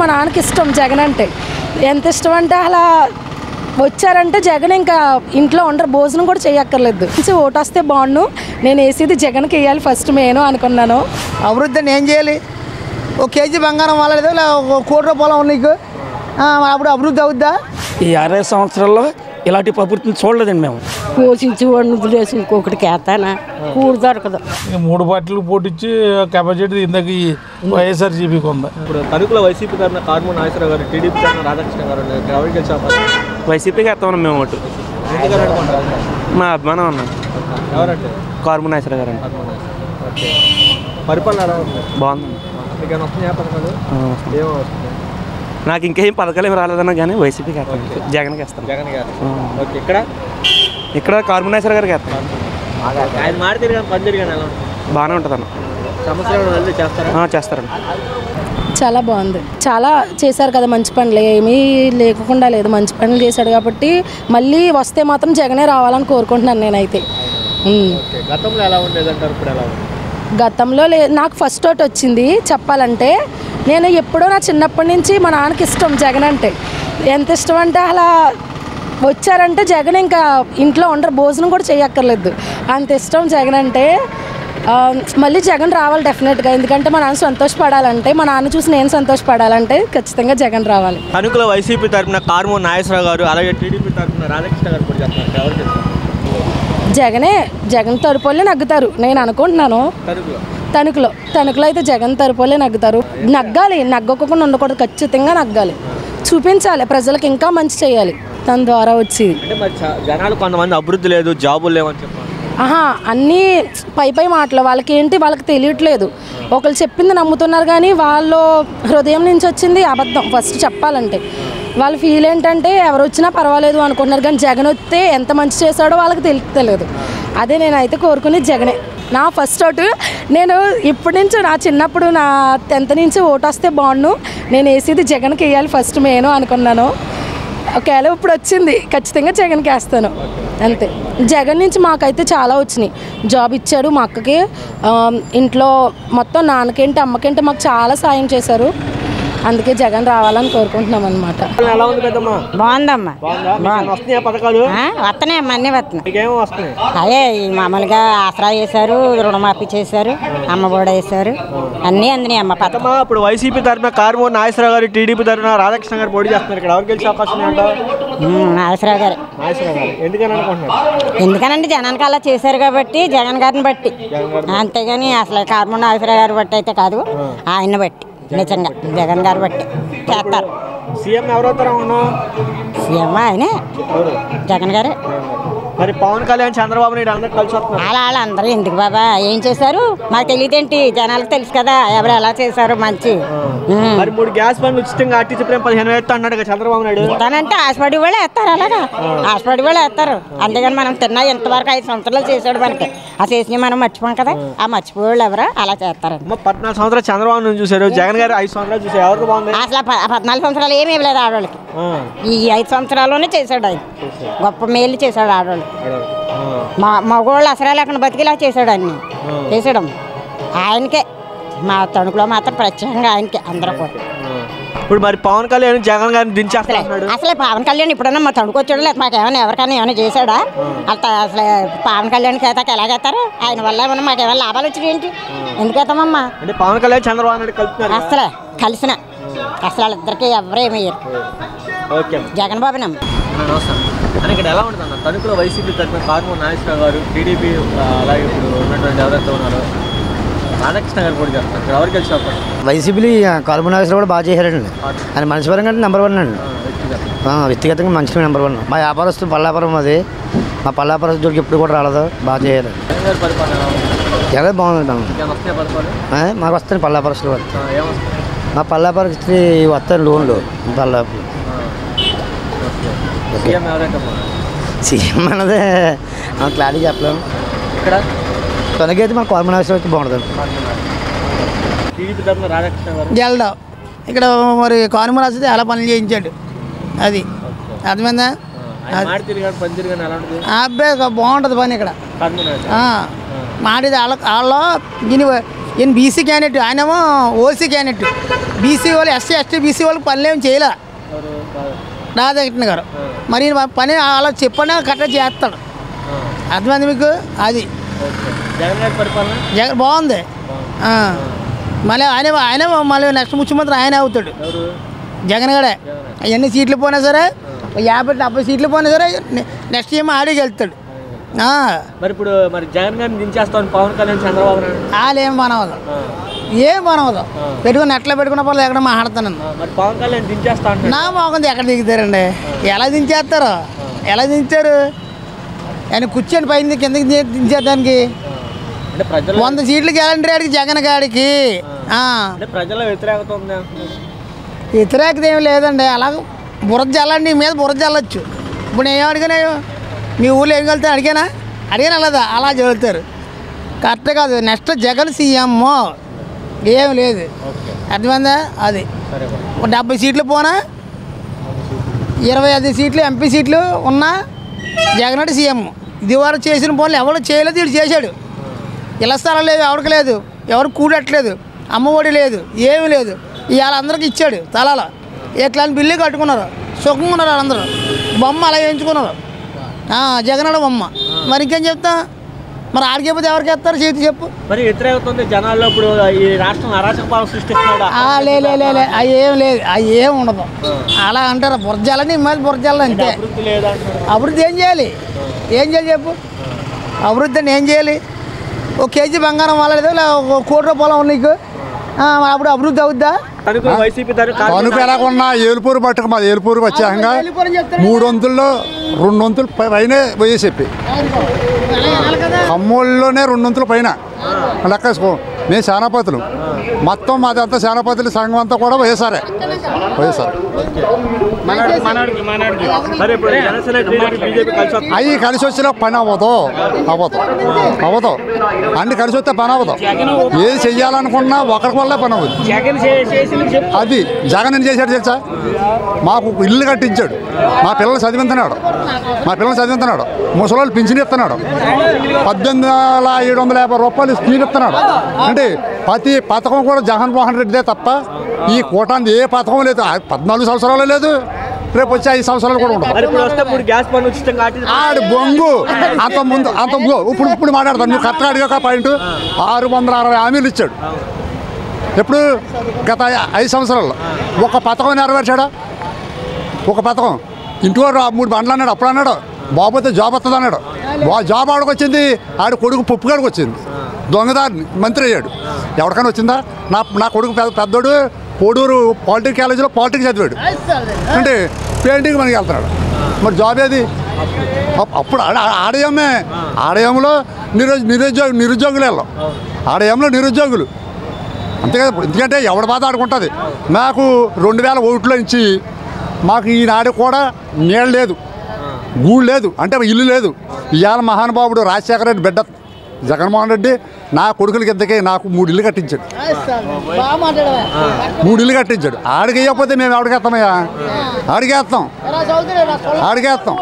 మా నాన్నకి ఇష్టం జగన్ అంటే ఎంత ఇష్టం అంటే అలా వచ్చారంటే జగన్ ఇంకా ఇంట్లో ఉండరు భోజనం కూడా చేయక్కర్లేదు మంచి ఓటు వస్తే బాగుండు నేను వేసేది జగన్కి వేయాలి ఫస్ట్ నేను అనుకున్నాను అభివృద్ధి అంటే ఏం చేయాలి ఒక కేజీ బంగారం వాళ్ళది లే ఒక కోటి రూపాయలు నీకు ఆ, అప్పుడు అభివృద్ధి అవుద్దా ఈ అరవై సంవత్సరాల్లో ఇలాంటి ప్రభుత్వం చూడలేదండి మేము పోషించి వాడిని వదిలేసి ఇంకొకటికి వేస్తానా కూడు దొరకదు ఈ మూడు పార్టీలు పోటీచ్చి కెపాసిటీ ఇందాక ఈ వైఎస్ఆర్సీపీకి ఉంది ఇప్పుడు తణుకులో వైసీపీ తరఫున కార్మూన్ నాగేశ్వరరావు గారు టీడీపీ తరఫున రాధాకృష్ణ గారు ఉన్నారు. ఇక్కడ ఎవరికి గెలిచే అవకాశం ఉంది? వైసీపీకి వేస్తామన్నా మేము ఓటు ఎందుకని అనుకుంటారు మా అభిమానం అన్న ఎవరంటే కార్మునేశ్వర గారు అండి ఓకే పరిపాలన ఎలా ఉంది బాగుంది మీకు ఏమైనా వస్తున్నాయా పథకాలు ఏమో వస్తుంది నాకు ఇంకేం పథకాలు ఏమి రాలేదన్నా కానీ వైసీపీకి వేస్తాను జగన్కి వేస్తాను జగన్ గారు ఓకే ఇక్కడ ఇక్కడ కార్మునేశ్వర గారికి వేస్తాను ఆయన మాట తిరిగాను పని తిరిగాను ఎలా ఉంటుంది బాగానే ఉంటుంది అన్న సమస్యలు వెళ్తే చేస్తారా ఆ, చేస్తారండి చాలా బాగుంది చాలా చేశారు కదా మంచి పనులు ఏమీ లేకుండా లేదు మంచి పనులు చేశాడు కాబట్టి మళ్ళీ వస్తే మాత్రం జగనే రావాలని కోరుకుంటున్నాను నేనైతే ఉమ్. ఓకే గతంలో ఎలా ఉండేది అంటారు ఇప్పుడు ఎలా ఉంది గతంలో లే నాకు ఫస్ట్ ఒకటి వచ్చింది చెప్పాలంటే నేను ఎప్పుడో నా చిన్నప్పటి నుంచి మా నాన్నకి ఇష్టం జగన్ అంటే ఎంత ఇష్టం అంటే అలా వచ్చారంటే జగన్ ఇంకా ఇంట్లో ఉండరు భోజనం కూడా చేయక్కర్లేదు అంత ఇష్టం జగన్ అంటే ఆ, మళ్ళీ జగన్ రావాలి డెఫినెట్గా ఎందుకంటే మా నాన్న సంతోషపడాలంటే మా నాన్న చూసి నేను సంతోషపడాలంటే ఖచ్చితంగా జగన్ రావాలి తణుకులో వైసీపీ తరఫున కార్మూన్ నాగేశ్వరరావు గారు అలాగే టీడీపీ తరఫున రాధాకృష్ణ గారు కూడా చేస్తున్నారు ఎవరు చెప్తారు జగనే జగన్ తరుపులే నగ్గుతారు నేను అనుకుంటున్నాను తణుకులో తణుకులో తణుకులో అయితే జగన్ తరపులే నగ్గుతారు నగ్గాలి నగ్గకుండా ఉండకూడదు ఖచ్చితంగా నగ్గాలి చూపించాలి ప్రజలకు ఇంకా మంచి చేయాలి తన ద్వారా వచ్చి అంటే మరి చ- జనాలు కొంతమంది అభివృద్ధి లేదు జాబులు లేవని చెప్పారు ఆహా అన్నీ పై పై మాటలు వాళ్ళకి ఏంటి వాళ్ళకి తెలియట్లేదు ఒకరు చెప్పింది నమ్ముతున్నారు కానీ వాళ్ళు హృదయం నుంచి వచ్చింది అబద్ధం ఫస్ట్ చెప్పాలంటే వాళ్ళ ఫీల్ ఏంటంటే ఎవరు వచ్చినా పర్వాలేదు అనుకుంటున్నారు కానీ జగన్ వస్తే ఎంత మంచి చేశాడో వాళ్ళకి తెలియలేదు అదే నేనైతే కోరుకునేది జగనే నా ఫస్ట్ ఓటు నేను ఇప్పటి నుంచి నా చిన్నప్పుడు నా టెన్త్ నుంచి ఓటు వస్తే బాగుండు నేను వేసేది జగన్కి వేయాలి ఫస్ట్ నేను అనుకున్నాను ఒకవేళ ఇప్పుడు వచ్చింది ఖచ్చితంగా జగన్కి వేస్తాను అంతే జగన్ నుంచి మాకైతే చాలా వచ్చినాయి జాబ్ ఇచ్చాడు మా అక్కకి ఆ, ఇంట్లో మొత్తం నాన్నకేంటి అమ్మకేంటి మాకు చాలా సాయం చేశారు అందుకే జగన్ రావాలని కోరుకుంటున్నాం అనమాట ఎలా ఉంది పెద్దమ్మా బాగుందమ్మా బాగుందా మీకు ఏమైనా వస్తున్నాయా పథకాలు ఆ, వస్తున్నాయమ్మా అన్నీ వస్తున్నాయి మీకేమో వస్తున్నాయి అదే ఈ మామూలుగా ఆసరా చేశారు రుణమాఫీ చేశారు అమ్మఒడి వేశారు అన్నీ అందినాయి అమ్మ పథకం పెద్దమ్మా ఇప్పుడు వైసీపీ తరఫున కార్మూన్ నాగేశ్వరరావు గారు టీడీపీ తరఫున రాధాకృష్ణ గారు పోటీ చేస్తున్నారు ఇక్కడ ఎవరు గెలిచే అవకాశం ఉందంటావు నాగేశ్వరరావు గారు నాగేశ్వరరావు గారు ఎందుకని అనుకుంటున్నారు ఎందుకనంటే జనానికి అలా చేశారు కాబట్టి జగన్ గారిని బట్టి అంతేగాని అసలు కార్మూర్ నాగేశ్వరరావు గారి బట్టి అయితే కాదు ఆయన బట్టి నిజంగా జగన్ గారు బట్టి చేస్తారు సీఎం ఎవరవుతారా ఉన్నావు సీఎం ఆయనే ఎవరు జగన్ గారే మరి పవన్ కళ్యాణ్ చంద్రబాబు నాయుడు అందరూ కలిసి వస్తున్నారు అలా అలా అందరూ ఎందుకు బాబా ఏం చేశారు మాకు తెలియదేంటి జనాలకు తెలుసు కదా ఎవరు ఎలా చేశారు మంచి ఉమ్. మరి మూడు గ్యాస్ బండ్లు ఉచితంగా ఆర్టీసీ ప్రేమ పదిహేను వేస్తా అన్నాడు కదా చంద్రబాబు నాయుడు ఇస్తానంటే ఆశపడి వాళ్ళు వేస్తారు అలాగా ఆశపడి వాళ్ళు వేస్తారు అంతేగాని మనం తిన్నా ఇంతవరకు ఐదు సంవత్సరాలు చేశాడు మనకి ఆ చేసినవి మనం మర్చిపోం కదా ఆ మర్చిపోయే వాళ్ళు ఎవరో అలా చేస్తారండి అమ్మ పద్నాలుగు సంవత్సరాలు చంద్రబాబు నాయుడు చూశారు జగన్ గారు ఐదు సంవత్సరాలు చూశారు ఎవరికి బాగుంది అసలు ఆ ప- ఆ పద్నాలుగు సంవత్సరాలు ఏమీ ఇవ్వలేదు ఆడవాళ్ళకి ఆ, ఈ ఐదు సంవత్సరాల్లోనే చేశాడు ఆయన గొప్ప మేలు చేశాడు ఆడవాళ్ళు ఆ, మా మగవాళ్ళు అసలు లేకుండా బతికిలా చేశాడు అన్ని చేసాడు ఆయనకే మా తణుకులో మాత్రం ప్రత్యేకంగా ఆయనకే అందరూ కూడా ఆ. ఇప్పుడు మరి పవన్ కళ్యాణ్ జగన్ గారిని దించేస్తా అన్నాడు అసలు పవన్ కళ్యాణ్ ఇప్పుడన్నా మా తణుకు వచ్చాడు లేదు మాకు ఏమైనా ఎవరికైనా ఏమైనా చేశాడా అంత అసలు పవన్ కళ్యాణ్ కేతాక ఎలాగేస్తారు ఆయన వల్ల ఏమన్నా మాకు ఏమైనా లాభాలు వచ్చినాయి ఏంటి ఎందుకు వేస్తామమ్మా అంటే పవన్ కళ్యాణ్ చంద్రబాబు నాయుడు కలుపుతున్నారు కదా? అసలు కలిసిన అసలు వాళ్ళిద్దరికి ఎవరు ఏమి వేయరు ఓకే జగన్ బాబునమ్మ నమస్తే అని ఇక్కడ ఎలా ఉంటుంది అన్న తణుకులో వైసీపీ తరఫున కార్మూర్ నాగేశ్వరరావు గారు టీడీపీ అలాగే ఇప్పుడు ఉన్నటువంటి ఎవరైతే ఉన్నారో రాధాకృష్ణ గారు కూడా చేస్తారు ఇక్కడ ఎవరికి గెలిచే అవకాశం వైసీపీలు కార్బోనాక్సైడ్ కూడా బాగా చేశారండి ఆయన మనిషి పరంగా అంటే నెంబర్ వన్ అండి ఆ, వ్యక్తిగత ఆ, వ్యక్తిగతంగా మంచి నెంబర్ వన్ మా వ్యాపారస్తు పల్లాపురం అది మా పల్లాపురం జోడికి ఎప్పుడు కూడా రాలేదు బాగా చేయాలి జగన్ గారి పరిపాలన ఎలా ఉంది? ఎలా బాగుంది తను. ఇంకేమైనా వస్తున్నాయి పథకాలు ఆ, మాకు వస్తాయి పల్లాపురస్తులు వాళ్ళు ఆ, ఏమొస్తున్నాయి మా పల్లాపురస్తి వస్తాయి లోన్లు పల్లాపురం సీఎం ఎవరైతే ఉన్నారు? సీఎం అన్నదే మనం క్లారిటీ చెప్పలేము ఇక్కడ తనకైతే మన కార్బోనాక్సైడ్ అయితే బాగుంటుంది టీడీపీ తరఫున రాధాకృష్ణ గారు జల్డా ఇక్కడ మరి కానుమరాజు వస్తే ఎలా పనులు చేయించాడు అది అర్థమైందా ఆయన మాట తిరిగాడు పని తిరిగాడు ఎలా ఉంటుంది ఆ అబ్బాయి బాగుంటుంది పని ఇక్కడ కార్మూర్ నాయుడు ఆ, మాటిది వాళ్ళ వాళ్ళు దీని ఈయన బీసీ క్యాండిడేట్ ఆయనేమో ఓసీ క్యాండిడేట్ బీసీ వాళ్ళు ఎస్సీ ఎస్టీ బీసీ వాళ్ళకి పనులు ఏం చేయలే ఎవరు కాదు. రాధాకృష్ణ గారు మరి ఈయన పని అలా చెప్పనే కరెక్ట్గా చేస్తాడు అర్థమైంది మీకు అది ఓకే జగన్ గారి పరిపాలన జగన్ బాగుంది ఆ. మళ్ళీ ఆయన ఆయన మళ్ళీ నెక్స్ట్ ముఖ్యమంత్రి ఆయన అవుతాడు ఎవరు జగన్ గడే అవన్నీ సీట్లు పోయినా సరే యాభై డెబ్బై సీట్లు పోయినా సరే నె- నెక్స్ట్ ఏమో ఆడికి వెళ్తాడు ఆ. మరి ఇప్పుడు మరి జగన్ గారిని దించేస్తామని పవన్ కళ్యాణ్ చంద్రబాబు నాయుడు వాళ్ళు ఏం పనవదు ఆ, ఏం పనవదు పెట్టుకుని నెట్లో పెట్టుకున్న పర్లేదు ఎక్కడ మాట్లాడతాను ఆ, మరి పవన్ కళ్యాణ్ దించేస్తా అంటున్నాడు నా మోకంది ఎక్కడ దిగుతారండి ఎలా దించేస్తారు ఎలా దించారు ఆయన కూర్చొని పైన కిందకి ది- దించేదానికి అంటే ప్రజలు వంద సీట్లు గ్యాలంటీ ఆడికి జగన్ గాడికి ఆ. అంటే ప్రజల వ్యతిరేకత ఉంది అంటున్నారు వ్యతిరేకత ఏమి లేదండి అలాగ బురద జల్లండి నీ మీద బురద జల్లొచ్చు ఇప్పుడు నేను ఏం అడిగాను మీ ఊళ్ళో ఏం వెళ్తే అడిగానా అడిగాను అలాదా అలా చదువుతారు కరెక్ట్ కాదు నెక్స్ట్ జగన్ సీఎం ఏం లేదు ఓకే అర్థమైందా అది సరే బాయ్. ఒక డెబ్బై సీట్లు పోనా ఇరవై ఐదు సీట్లు ఎంపీ సీట్లు ఉన్నా జగన్ సీఎం ఇది వరకు చేసిన పనులు ఎవరు చేయలేదు వీడు చేశాడు ఇళ్ళ స్థలం లేదు ఎవరికి లేదు ఎవరు కూడట్లేదు అమ్మఒడి లేదు ఏమీ లేదు ఇవాళ అందరికి ఇచ్చాడు తలాల ఎట్లాంటి బిల్లు కట్టుకున్నారు సుఖంగా ఉన్నారు వాళ్ళందరూ బొమ్మ అలా వేయించుకున్నారు ఆ, జగనన్న బొమ్మ మరి ఇంకేం చెప్తా మరి ఆడికపోతే ఎవరికి వేస్తారు చేతి చెప్పు మరి వ్యతిరేకత ఉంది జనాల్లో ఇప్పుడు ఈ రాష్ట్రం అరాచక పాలన సృష్టిస్తున్నాడు ఆ, లే లే లే లే అవి ఏం లేదు అవి ఏం ఉండదు అలా అంటారు బుర్జాలని మీద బుర్జాలని అంతే అభివృద్ధి లేదంటున్నారు అభివృద్ధి ఏం చేయాలి ఏం చేయాలి చెప్పు అభివృద్ధి అని ఏం చేయాలి ఒక కేజీ బంగారం వాళ్ళలేదు లే ఒక కోటి రూపాయలు నీకు ఆ, మరి అప్పుడు అభివృద్ధి అవుద్దా తణుకు వైసీపీ తరఫు తణుకు ఎలాగున్నా ఏలుపూరు పట్టుకు మాది ఏలుపూరు వచ్చాక మూడు వంతుల్లో రెండు వంతులు పై- పైనే వైఎస్ఎప్పి కమ్మోళ్ళలోనే రెండు వంతుల పైన లెక్కేసుకో మేము శానాపతులు మొత్తం మాది అంతా శానాపతులు సంఘం అంతా కూడా వైఎస్ఆరే వైఎస్ఆర్ మరి ఇప్పుడు జనసేన టీడీపీ బీజేపీ కలిసి వస్తుంది అవి కలిసి వచ్చిన పని అవ్వదు అవ్వదు అవ్వదు అన్ని కలిసి వస్తే పని అవ్వదు ఏది చెయ్యాలనుకున్నా ఒకరికి వల్లే పని అవ్వదు జగన్ చేసింది చెప్పు అది జగన్ ఏం చేశాడు తెలుసా మాకు ఇల్లు కట్టించాడు మా పిల్లలు చదివిస్తున్నాడు మా పిల్లలు చదివిస్తున్నాడు ముసలోళ్ళు పింఛన్ ఇస్తున్నాడు పద్దెనిమిది వేల ఏడు వందల యాభై రూపాయలు స్కీమ్ ఇస్తున్నాడు అంటే ప్రతి పథకం కూడా జగన్మోహన్ రెడ్డిదే తప్ప ఈ కూటానికి ఏ పథకం లేదు ఆ పద్నాలుగు సంవత్సరాలు లేదు రేపు వచ్చే ఐదు సంవత్సరాలు కూడా ఉండదు మరి ఇప్పుడు వస్తే ఇప్పుడు గ్యాస్ పన్ను ఉచితం కాటి ఆడు బొంగు అంత ముందు అంత ముందు ఇప్పుడు ఇప్పుడు మాట్లాడతాను నువ్వు కరెక్ట్గా అడిగాక పాయింట్ ఆరు వందల అరవై హామీలు ఇచ్చాడు ఎప్పుడు గత ఐదు సంవత్సరాల్లో ఒక పథకం నెరవేర్చాడా ఒక పథకం ఇంటిలో మూడు బండ్లు అన్నాడు అప్పుడు అన్నాడు బాబు అయితే జాబ్ వస్తుంది అన్నాడు వా- జాబ్ ఆడికి వచ్చింది ఆడి కొడుకు పుప్పుగాడికి వచ్చింది దొంగదారిని మంత్రి అయ్యాడు ఎవరికైనా వచ్చిందా నా నా కొడుకు పెద్ద పెద్దోడు కోడూరు పాలిటెక్ కాలేజీలో పాలిటెక్ చదివాడు అంటే పెయింటింగ్ మనకి వెళ్తున్నాడు మరి జాబ్ ఏది అప్- అప్పుడు ఆడ ఆడయమే ఆడయంలో నిరుద్యోగ నిరుద్యోగ నిరుద్యోగులు వెళ్ళాం ఆడయంలో నిరుద్యోగులు అంతే కదా ఎందుకంటే ఎవడ బాధ ఆడుకుంటుంది నాకు రెండు వేల ఓట్లో నుంచి మాకు ఈనాడు కూడా నీళ్ళు లేదు గూడు లేదు అంటే ఇల్లు లేదు ఇవాళ మహానుభావుడు రాజశేఖర రెడ్డి బిడ్డ జగన్మోహన్ రెడ్డి నా కొడుకులకి ఇంతకే నాకు మూడు ఇల్లు కట్టించాడు బాగా మాట్లాడవా మూడు ఇల్లు కట్టించాడు ఆడికి వేయకపోతే మేము ఎవడికేస్తామయ్యా ఆడికేస్తాం ఆడికేస్తాం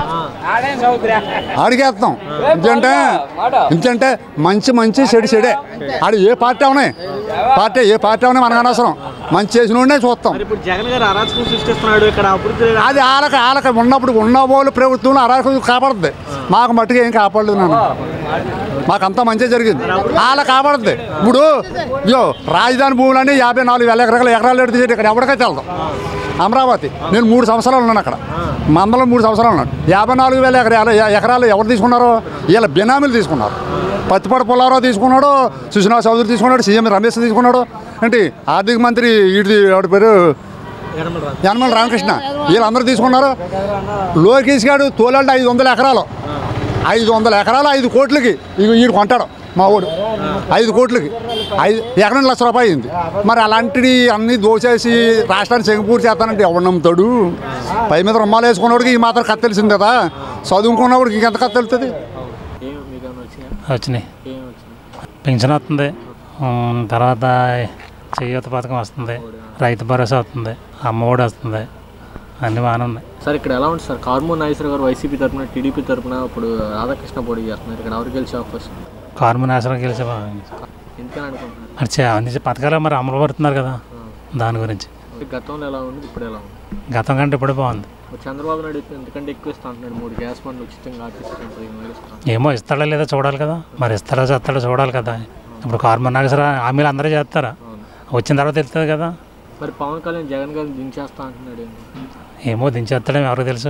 ఆడికేస్తాం ఎందుకంటే ఎందుకంటే మంచి మంచి చెడు చెడే ఆడు ఏ పార్టీ అవునాయి పార్టీ ఏ పార్టీ అవునాయి మనకు అనవసరం మంచి చేసిన వాడినే చూస్తాం మరి ఇప్పుడు జగన్ గారు అరాచకం సృష్టిస్తున్నాడు ఇక్కడ అభివృద్ధి లేదు. అది ఆలక ఆలక ఉన్నప్పుడు ఉన్న వాళ్ళు ప్రభుత్వం అరాకం కాపాడుతుంది మాకు మట్టుగా ఏం కాపాడలేదు నాన్న మాకంతా మంచిగా జరిగింది వాళ్ళ కాపాడుతుంది ఇప్పుడు ఇయో రాజధాని భూములన్నీ యాభై నాలుగు వేల ఎకరాలు ఎకరాలు ఎడితే ఇక్కడ ఎవరికైతే వెళ్దాం అమరావతి నేను మూడు సంవత్సరాలు ఉన్నాను అక్కడ మందలో మూడు సంవత్సరాలు ఉన్నాను యాభై నాలుగు వేల ఎకరాలు ఎకరాలు ఎవరు తీసుకున్నారో వీళ్ళ బినామీలు తీసుకున్నారు పత్తిపాటి పుల్లారావు తీసుకున్నాడు సుశీనా చౌదరి తీసుకున్నాడు సీఎం రమేష్ తీసుకున్నాడు ఏంటి ఆర్థిక మంత్రి వీటి ఎవరి పేరు యనమల రాజు. యనమల రామకృష్ణ వీళ్ళందరూ తీసుకున్నారు లోకేష్ గారు తోలాడు ఐదు వందల ఎకరాలు ఐదు వందల ఎకరాలు ఐదు కోట్లకి ఇక వీడు కొంటాడు మా ఊడు ఐదు కోట్లకి ఐదు ఎకరం లక్ష రూపాయలు అయింది మరి అలాంటివి అన్నీ దోచేసి రాష్ట్రాన్ని చెంగపూర్ చేస్తానంటే ఎవడు నమ్ముతాడు పై మీద రుమ్మాలు వేసుకున్నవాడికి ఈ మాత్రం కథ తెలిసింది కదా చదువుకున్నవాడికి ఇంకెంత కథ తెలుస్తుంది ఏం మీకు ఏమైనా వచ్చినాయా వచ్చినాయి ఏం వచ్చింది పెన్షన్ వస్తుంది ఉమ్, తర్వాత చేయూత పథకం వస్తుంది రైతు భరోసా వస్తుంది అమ్మఒడి వస్తుంది అన్నీ బాగానే ఉన్నాయి సార్ ఇక్కడ ఎలా ఉంటుంది సార్ కార్మూర్ నాగేశ్వర గారు వైసీపీ తరపున టీడీపీ తరపున ఇప్పుడు రాధాకృష్ణ పోటీ చేస్తున్నారు ఇక్కడ ఎవరు గెలిచే అవకాశం కార్మిక నాశనం గెలిచే బాగా ఎందుకని అనుకుంటున్నారు మరి చే- అన్ని పథకాలు మరి అమలు పడుతున్నారు కదా దాని గురించి అంటే గతంలో ఎలా ఉంది ఇప్పుడు ఎలా ఉంది గతం కంటే ఇప్పుడు బాగుంది మరి చంద్రబాబు నాయుడు అయితే ఎందుకంటే ఎక్కువ ఇస్తా అంటున్నాడు మూడు గ్యాస్ బండ్లు ఉచితంగా ఆర్టిస్తాను పదిహేను వేలు ఇస్తాను ఏమో ఇస్తాడా లేదా చూడాలి కదా మరి ఇస్తాడా చేస్తాడా చూడాలి కదా ఇప్పుడు కార్మన్ నాగేశ్వర హామీలు అందరూ చేస్తారా వచ్చిన తర్వాత తెలుస్తుంది కదా మరి పవన్ కళ్యాణ్ జగన్ గారిని దించేస్తా అంటున్నాడు ఏంటి? ఏమో దించేస్తాడేమో ఎవరికి తెలుసు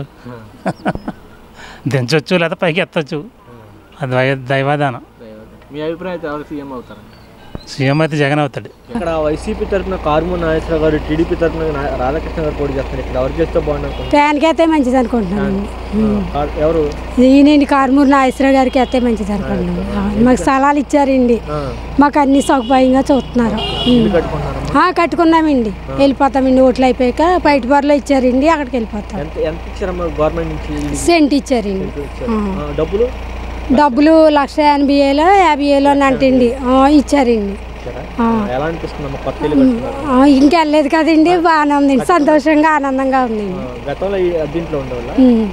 దించవచ్చు లేదా పైకి ఎత్తచ్చు అది దైవ- దైవాదానం మీ అభిప్రాయం అయితే ఎవరు సీఎం అవుతారు సీఎం అయితే జగన్ అవుతాడు ఇక్కడ వైసీపీ తరఫున కార్మూర్ నాగేశ్వర గారు టీడీపీ తరఫున నా- రాధాకృష్ణ గారు పోటీ చేస్తారు ఇక్కడ ఎవరు చేస్తే బాగుంది అనుకుంటున్నారు? ఫ్యాన్కి అయితే మంచిది అనుకుంటున్నాను కార్- ఎవరు ఈయనండి కారుమూరు నాగేశ్వరరావు గారికి అయితే మంచిది అనుకుంటున్నాను ఆ, మాకు స్థలాలు ఇచ్చారండి మాకు అన్ని సౌకర్యంగా చూస్తున్నారు ఇల్లు కట్టుకుంటున్నారమ్మా ఆ, కట్టుకున్నామండి వెళ్ళిపోతామండి ఓట్లు అయిపోయాక బయట బరిలో ఇచ్చారండి అక్కడికి వెళ్ళిపోతాం ఎంత ఎంత ఇచ్చారమ్మా గవర్నమెంట్ నుంచి ఇల్లు? సెంట్ ఇచ్చారండి ఇచ్చారు. ఆ. ఆ, డబ్బులు డబ్బులు లక్ష ఎనభై వేలు యాభై వేలు అని అంటండి ఆ, ఇచ్చారండి ఇచ్చారా? ఆ. ఎలా అనిపిస్తుందమ్మా కొత్త ఇల్లు కట్టుకున్నారు ఆ, ఇంకెళ్ళలేదు కదండి బాగానే ఉందండి సంతోషంగా ఆనందంగా ఉందండి ఆ, గతంలో ఈ అద్దీంట్లో ఉండేవాళ్ళ ఉమ్.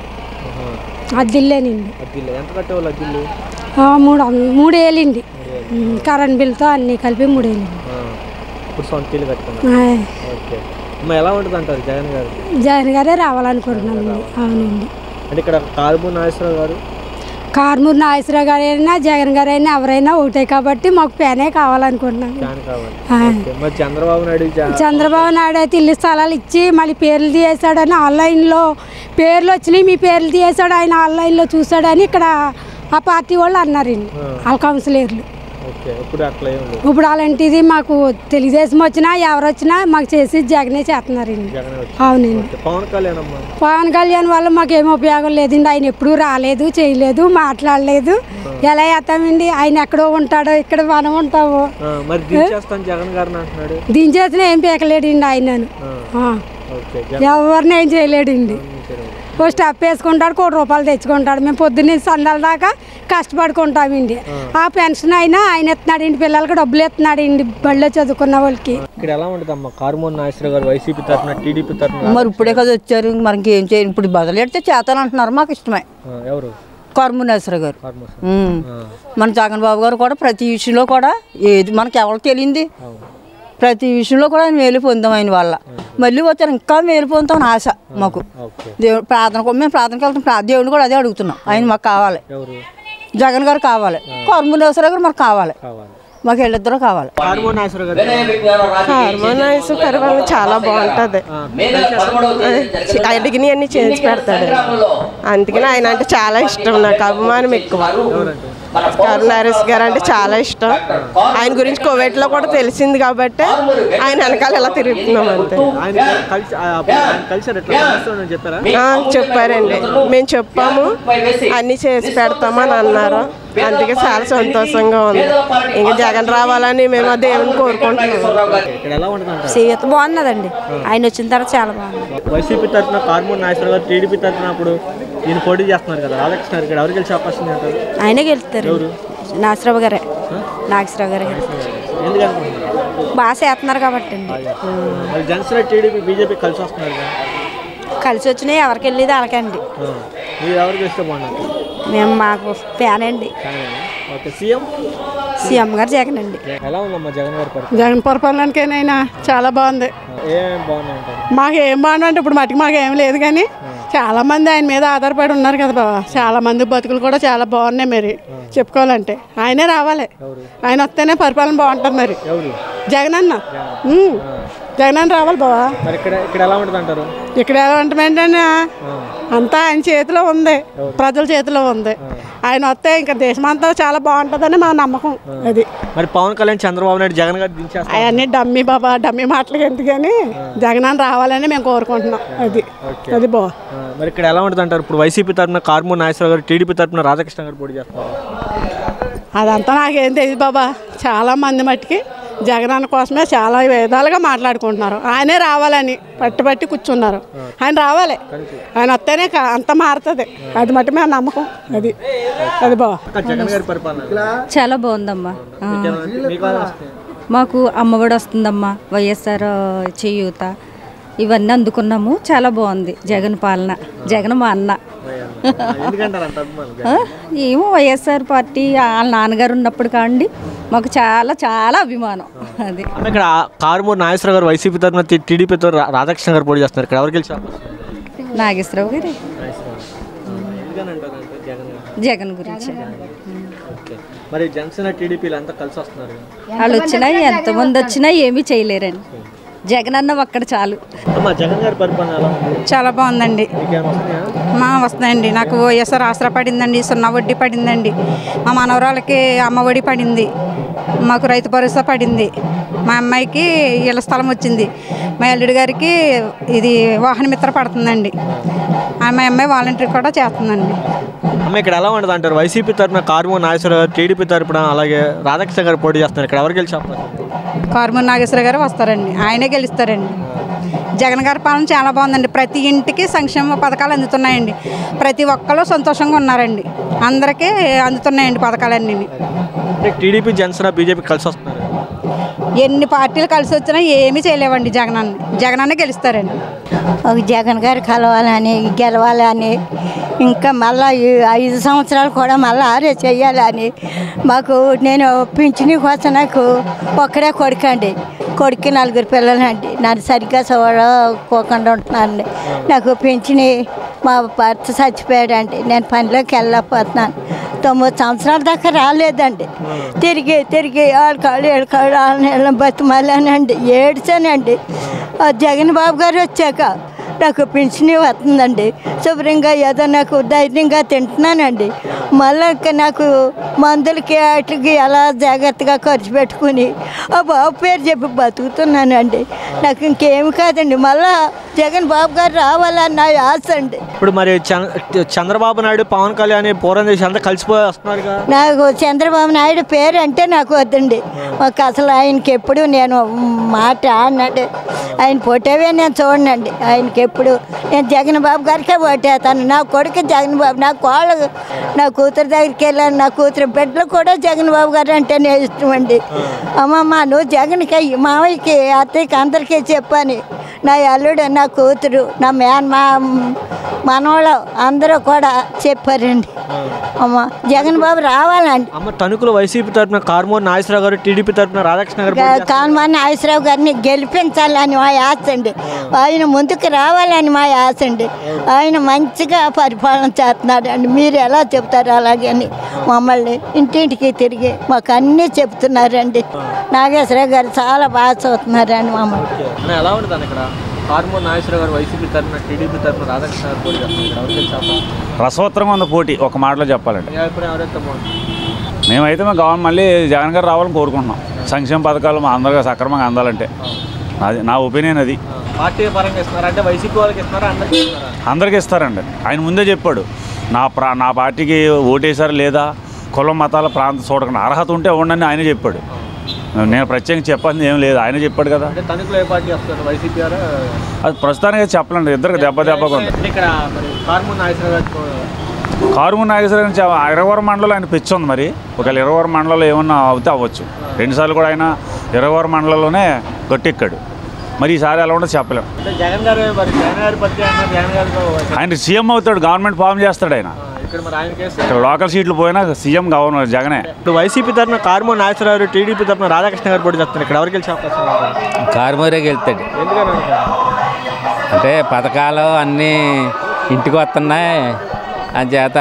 అద్దిల్లేనండి అద్దిల్లు ఎంత కట్టేవాళ్ళు అద్దిల్లు ఆ, మూడు వం- మూడేళ్ళండి ఉమ్, కరెంట్ బిల్తో అన్నీ కలిపి మూడేళ్ళండి ఆ, ఇప్పుడు సొంత ఇల్లు కట్టుకున్నారు ఆయ్. ఓకే అమ్మ ఎలా ఉంటుంది అంటారు జగన్ గారు జగన్ గారే రావాలనుకుంటున్నామండి అవునండి అంటే ఇక్కడ కార్మూర్ నాగేశ్వరరావు గారు కారుమూరు నాగేశ్వరరావు గారైనా జగన్ గారైనా ఎవరైనా ఒకటే కాబట్టి మాకు పేనే కావాలనుకుంటున్నాం ఫ్యాన్ కావాలి ఆ. ఓకే. మరి చంద్రబాబు నాయుడు జ- చంద్రబాబు నాయుడు అయితే ఇల్లు స్థలాలు ఇచ్చి మళ్ళీ పేర్లు తీయేశాడని ఆన్లైన్లో పేర్లు వచ్చినాయి మీ పేర్లు తీయేశాడు ఆయన ఆన్లైన్లో చూశాడని ఇక్కడ ఆ పార్టీ వాళ్ళు అన్నారండి వాళ్ళ కౌన్సిలర్లు ఓకే ఇప్పుడు అట్లా ఏం లేదు ఇప్పుడు అలాంటిది మాకు తెలుగుదేశం వచ్చినా ఎవరు వచ్చినా మాకు చేసి జగనే చేస్తున్నారండి జగన్ వచ్చి అవునండి ఓకే. పవన్ కళ్యాణ్ అమ్మ పవన్ కళ్యాణ్ వల్ల మాకు ఏం ఉపయోగం లేదండి ఆయన ఎప్పుడూ రాలేదు చేయలేదు మాట్లాడలేదు ఎలా చేస్తామండి ఆయన ఎక్కడో ఉంటాడో ఇక్కడ మనం ఉంటాము ఆ, మరి దించేస్తాను జగన్ గారిని అంటున్నాడు దించేసిన ఏం పీకలేడండి ఆయనను ఆ. ఓకే ఎవరిని ఏం చేయలేడండి ఓ స్టెప్ వేసుకుంటాడు కోటి రూపాయలు తెచ్చుకుంటాడు మేము పొద్దున్నే సందాల దాకా కష్టపడుకుంటామండి ఆ పెన్షన్ అయినా ఆయన ఇస్తున్నాడు ఇంటి పిల్లలకి డబ్బులు ఇస్తున్నాడు ఇంటి బడిలో చదువుకున్న వాళ్ళకి ఇక్కడ ఎలా ఉంటుంది అమ్మ కార్మూర్ నాగేశ్వర గారు వైసీపీ తరఫున టీడీపీ తరఫున మరి ఇప్పుడే కదా వచ్చారు మరి ఇంకేం చేయాలి ఇప్పుడు బదులెడితే చేతానంటున్నారు మాకు ఇష్టమే ఆ, ఎవరు కర్మనేశ్వర గారు కార్మూర్ ఉమ్. మన జగన్ బాబు గారు కూడా ప్రతి విషయంలో కూడా ఏది మనకి ఎవరు తెలియంది ప్రతి విషయంలో కూడా ఆయన మేలు పొందాం ఆయన వల్ల మళ్ళీ వచ్చారు ఇంకా మేలు పొందుతామని ఆశ మాకు దేవుడు ప్రార్థన మేము ప్రార్థనకి వెళ్తాం ప్రా- దేవుడిని కూడా అదే అడుగుతున్నాం ఆయన మాకు కావాలి ఎవరు జగన్ గారు కావాలి కర్మనేశ్వర గారు మాకు కావాలి కావాలి మాకు వీళ్ళిద్దరూ కావాలి కార్మూర్ నాగేశ్వర గారు హార్మోనైజ్ పరిపాలన చాలా బాగుంటుంది అడిగిన అన్ని చేసి పెడతాడు అందుకని ఆయన అంటే చాలా ఇష్టం నాకు అభిమానం ఎక్కువ కరుణారేష్ గారు అంటే చాలా ఇష్టం ఆయన గురించి కోవిడ్లో కూడా తెలిసింది కాబట్టి ఆయన వెనకాల ఎలా తిరుగుతున్నాం అంతే ఆయన కలిసి ఆ, ఆయన కలిసారు ఎట్లా సమస్య ఉందని చెప్పారా ఆ, చెప్పారండి మేము చెప్పాము అన్నీ చేసి పెడతామని అన్నారు అందుకే చాలా సంతోషంగా ఉంది ఇంకా జగన్ రావాలని మేము ఆ దేవుని కోరుకుంటున్నాము ఇక్కడ ఎలా ఉంటుంది అంటారు సీత బాగున్నదండి ఆయన వచ్చిన తర్వాత చాలా బాగుంది వైసీపీ తరఫున కార్మూర్ నాగేశ్వర గారు టీడీపీ తరఫున అప్పుడు ఈయన పోటీ చేస్తున్నారు కదా రాధాకృష్ణ గారు ఇక్కడ ఎవరు గెలిచే అవకాశం ఉంది అంటారు ఆయనే గెలుస్తారు ఎవరు నాగేశ్వరరావు గారే నాగేశ్వరరావు గారే ఎందుకు అనుకుంటున్నారు బాగా చేస్తున్నారు కాబట్టి అండి మరి జనసేన టీడీపీ బీజేపీ కలిసి వస్తున్నారు కదా కలిసి వచ్చినాయి ఎవరికి వెళ్ళేది వాళ్ళకండి ఆ. మీరు ఎవరు గెలిస్తే బాగున్నారు మేము మాకు ఫ్యాన్ అండి ఓకే సీఎం సీఎం గారు జగన్ అండి ఎలా ఉందమ్మా జగన్ గారి పరిస్థితి జగన్ పరిపాలనకైనా చాలా బాగుంది ఏం బాగున్నాయి అంటారు మాకు ఏం బాగుందంటే ఇప్పుడు మటుకు మాకు ఏం లేదు కానీ చాలా మంది ఆయన మీద ఆధారపడి ఉన్నారు కదా బాబా చాలా మంది బతుకులు కూడా చాలా బాగున్నాయి మరి చెప్పుకోవాలంటే ఆయనే రావాలి ఆయన వస్తేనే పరిపాలన బాగుంటుంది మరి ఎవరు జగన్ అన్న ఉమ్. జగన్ అన్న రావాలి బాబా మరి ఇక్కడ ఇక్కడ ఎలా ఉంటుంది అంటారు ఇక్కడ ఎలా ఉంటుందంటే అంతా ఆయన చేతిలో ఉంది ప్రజల చేతిలో ఉంది ఆయన వస్తే ఇంకా దేశమంతా చాలా బాగుంటుందని మా నమ్మకం అది మరి పవన్ కళ్యాణ్ చంద్రబాబు నాయుడు జగన్ గారు దించేస్తారు అవన్నీ డమ్మీ బాబా డమ్మీ మాటలకి ఎందుకని జగన్ రావాలని మేము కోరుకుంటున్నాం అది అది బా ఆ, మరి ఇక్కడ ఎలా ఉంటుంది అంటారు ఇప్పుడు వైసీపీ తరఫున కార్మూర్ నాగేశ్వర గారు టీడీపీ తరఫున రాధాకృష్ణ గారు పోటీ చేస్తారు అదంతా నాకేం తెలియదు బాబా చాలా మంది మట్టుకి జగనన్న కోసమే చాలా విధాలుగా మాట్లాడుకుంటున్నారు ఆయనే రావాలని పట్టి పట్టి కూర్చున్నారు ఆయన రావాలి ఆయన వస్తేనే కా- అంత మారుతుంది అది మట్టి మేము నమ్మకం అది అది బాబా జగన్ గారి పరిపాలన చాలా బాగుందమ్మా ఆ. మీకేమైనా- మీకు ఎలా వస్తుంది? మాకు అమ్మఒడి వస్తుందమ్మా వైఎస్ఆర్ చేయూత ఇవన్నీ అందుకున్నాము చాలా బాగుంది జగన్ పాలన జగన్ మా అన్న ఎందుకంటారు అంత అభిమానం ఆ? ఏమో వైఎస్ఆర్ పార్టీ వాళ్ళ నాన్నగారు ఉన్నప్పుడు కాండి మాకు చాలా చాలా అభిమానం అది అమ్మ ఇక్కడ కారుమూరు నాగేశ్వర గారు వైసీపీ తరఫున టీడీపీ తో రా- రాధాకృష్ణ గారు పోటీ చేస్తున్నారు ఇక్కడ ఎవరు గెలిచే అవకాశం ఉంది? నాగేశ్వరరావు గారి ఎందుకని అంటారు అంటే జగన్ గారు? జగన్ గురించి ఓకే. మరి జనసేన టీడీపీలు అంతా కలిసి వస్తున్నారు కదా. వాళ్ళు వచ్చినా ఎంతమంది వచ్చినా ఏమీ చేయలేరండి జగన్ అన్న ఒక్కడ చాలు అమ్మ జగన్ గారి పరిపాలన ఎలా ఉంది చాలా బాగుందండి మీకేమైనా వస్తున్నాయా మా వస్తున్నాయండి నాకు వైఎస్ఆర్ ఆసరా పడిందండి సున్నా వడ్డీ పడిందండి మా మనవరాలకి అమ్మ ఒడి పడింది మాకు రైతు భరోసా పడింది మా అమ్మాయికి ఇళ్ళ స్థలం వచ్చింది మా అల్లుడి గారికి ఇది వాహన మిత్ర పడుతుందండి ఆ మా అమ్మాయి వాలంటీర్ కూడా చేస్తుందండి అమ్మ ఇక్కడ ఎలా ఉండదు అంటారు వైసీపీ తరఫున కారుమూరు నాగేశ్వర గారు టీడీపీ తరఫున అలాగే రాధాకృష్ణ గారు పోటీ చేస్తున్నారు ఇక్కడ ఎవరు గెలిచే అవకాశం ఉంది? కారుమూరి నాగేశ్వర గారు వస్తారండి ఆయనే గెలుస్తారండి జగన్ గారి పాలన చాలా బాగుందండి ప్రతి ఇంటికి సంక్షేమ పథకాలు అందుతున్నాయండి ప్రతి ఒక్కరు సంతోషంగా ఉన్నారండి అందరికీ అందుతున్నాయండి పథకాలన్నీ అంటే టీడీపీ జనసేన బీజేపీ కలిసి వస్తున్నారు ఎన్ని పార్టీలు కలిసి వచ్చినా ఏమీ చేయలేవండి జగనాన్ని జగనాన్ని గెలుస్తారండి ఒక జగన్ గారు కలవాలని గెలవాలని ఇంకా మళ్ళా ఈ ఐదు సంవత్సరాలు కూడా మళ్ళీ ఆరే చెయ్యాలని మాకు నేను పింఛని కోసం నాకు ఒక్కడే కొడుకండి కొడుకు నలుగురు పిల్లలండి నన్ను సరిగ్గా చూడకోకుండా ఉంటున్నానండి నాకు పింఛని మా భర్త చచ్చిపోయాడండి నేను పనిలోకి వెళ్ళకపోతున్నాను తొమ్మిది సంవత్సరాల దాకా రాలేదండి తిరిగి తిరిగి ఆడకాడు ఏడుకాడు వాళ్ళ నీళ్ళని బతిమాలానండి ఏడ్చానండి ఆ జగన్ బాబు గారు వచ్చాక నాకు పింఛని వస్తుందండి శుభ్రంగా ఏదో నాకు ధైర్యంగా తింటున్నానండి మళ్ళీ ఇంకా నాకు మందులకి వాటికి ఎలా జాగ్రత్తగా ఖర్చు పెట్టుకుని ఆ బాబు పేరు చెప్పి బతుకుతున్నానండి నాకు ఇంకేమి కాదండి మళ్ళా జగన్ బాబు గారు రావాలని నా ఆశ అండి ఇప్పుడు మరి చంద్ర- చంద్రబాబు నాయుడు పవన్ కళ్యాణ్ పూర్వం చేసి అంతా కలిసిపోయి వస్తున్నారుగా నాకు చంద్రబాబు నాయుడు పేరు అంటే నాకు వద్దండి మాకు అసలు ఆయనకి ఎప్పుడు నేను మాట అన్నాడు ఆయన ఫోటోవే నేను చూడనండి ఆయనకి ఎప్పుడు నేను జగన్ బాబు గారికే ఓటేస్తాను నా కొడుకు జగన్ బాబు నా కోళ్ళ నా కూతురు దగ్గరికి వెళ్ళాను నా కూతురు బిడ్డలు కూడా జగన్ బాబు గారు అంటే నేను ఇష్టం అండి అమ్మమ్మ నువ్వు జగన్కి అయ్యి మావయ్యకి అత్తయ్యకి అందరికీ చెప్పని నా అల్లుడు నా కూతురు నా మేన్ మా మనవాళ్ళు అందరూ కూడా చెప్పారండి అమ్మ జగన్ బాబు రావాలండి అమ్మ తణుకులో వైసీపీ తరఫున కారుమూరు నాగేశ్వరరావు గారు టీడీపీ తరఫున రాధాకృష్ణ గారు పోటీ చేస్తున్నారు. కాన్మాన్ నాగేశ్వరరావు గారిని గెలిపించాలని మా ఆశ అండి ఆయన ముందుకు రావాలని మా ఆశ అండి ఆయన మంచిగా పరిపాలన చేస్తున్నాడు అండి మీరు ఎలా చెప్తారు అలాగని మమ్మల్ని ఇంటింటికి తిరిగి మాకు అన్నీ చెప్తున్నారండి నాగేశ్వరరావు గారు చాలా బాగా చూస్తున్నారండి మమ్మల్ని అన్న ఎలా ఉంటుంది ఇక్కడ కారుమూరు నాగేశ్వరరావు గారు వైసీపీ తరఫున టీడీపీ తరఫున రాధాకృష్ణ గారు పోటీ చేస్తున్నారు ఇక్కడ ఎవరు గెలిచే అవకాశం ఉంది? రసవత్తరంగా ఉంది పోటీ ఒక మాటలో చెప్పాలంటే మీ అభిప్రాయం ఎవరైతే బాగుంటుంది మేమైతే మేము గవర్నమెంట్ మళ్ళీ జగన్ గారు రావాలని కోరుకుంటున్నాం సంక్షేమ పథకాలు మా అందరికీ సక్రమంగా అందాలంటే అది నా ఒపీనియన్ అది పార్టీ పరంగా ఇస్తున్నారా అంటే వైసీపీ వాళ్ళకి ఇస్తున్నారా అందరికీ ఇస్తున్నారా అందరికీ ఇస్తారండి ఆయన ముందే చెప్పాడు నా ప్రా నా పార్టీకి ఓటేశారు లేదా కులం మతాల ప్రాంత చూడకుండా అర్హత ఉంటే ఉండని ఆయన చెప్పాడు నేను ప్రత్యేకంగా చెప్పాల్సింది ఏం లేదు ఆయన చెప్పాడు కదా అంటే తణుకులో ఏ పార్టీ వస్తారు వైసీపీ వారా అది ప్రస్తుతానికి చెప్పలేండి ఇద్దరికి దెబ్బ దెబ్బగా ఉంది అంటే ఇక్కడ మరి కారుమూరు నాగేశ్వరరావు గారు కారుమూరు నాగేశ్వర నుంచి ఇరవై మండలంలో ఆయన పిచ్చి ఉంది మరి ఒకవేళ ఇరవై మండలంలో ఏమన్నా అవుతే అవ్వచ్చు రెండుసార్లు కూడా ఆయన ఇరవై మండలంలోనే గట్టెక్కాడు మరి ఈసారి ఎలా ఉండదు చెప్పలేం అంటే జగన్ గారు మరి జగన్ గారి పత్తి అన్నారు జగన్ గారితో ఆయన సీఎం అవుతాడు గవర్నమెంట్ ఫామ్ చేస్తాడు ఆయన ఇక్కడ మరి ఆయన కేసు ఇక్కడ లోకల్ సీట్లు పోయినా సీఎం గవర్నర్ జగనే ఇప్పుడు వైసీపీ తరఫున కారుమూరు నాగేశ్వరరావు గారు టీడీపీ తరఫున రాధాకృష్ణ గారు పోటీ చేస్తున్నారు ఇక్కడ ఎవరు గెలిచే అవకాశం ఉంది? కారుమూరే గెలుతాడు ఎందుకని అనుకుంటున్నారు? అంటే పథకాలు అన్నీ ఇంటికి వస్తున్నాయి చేత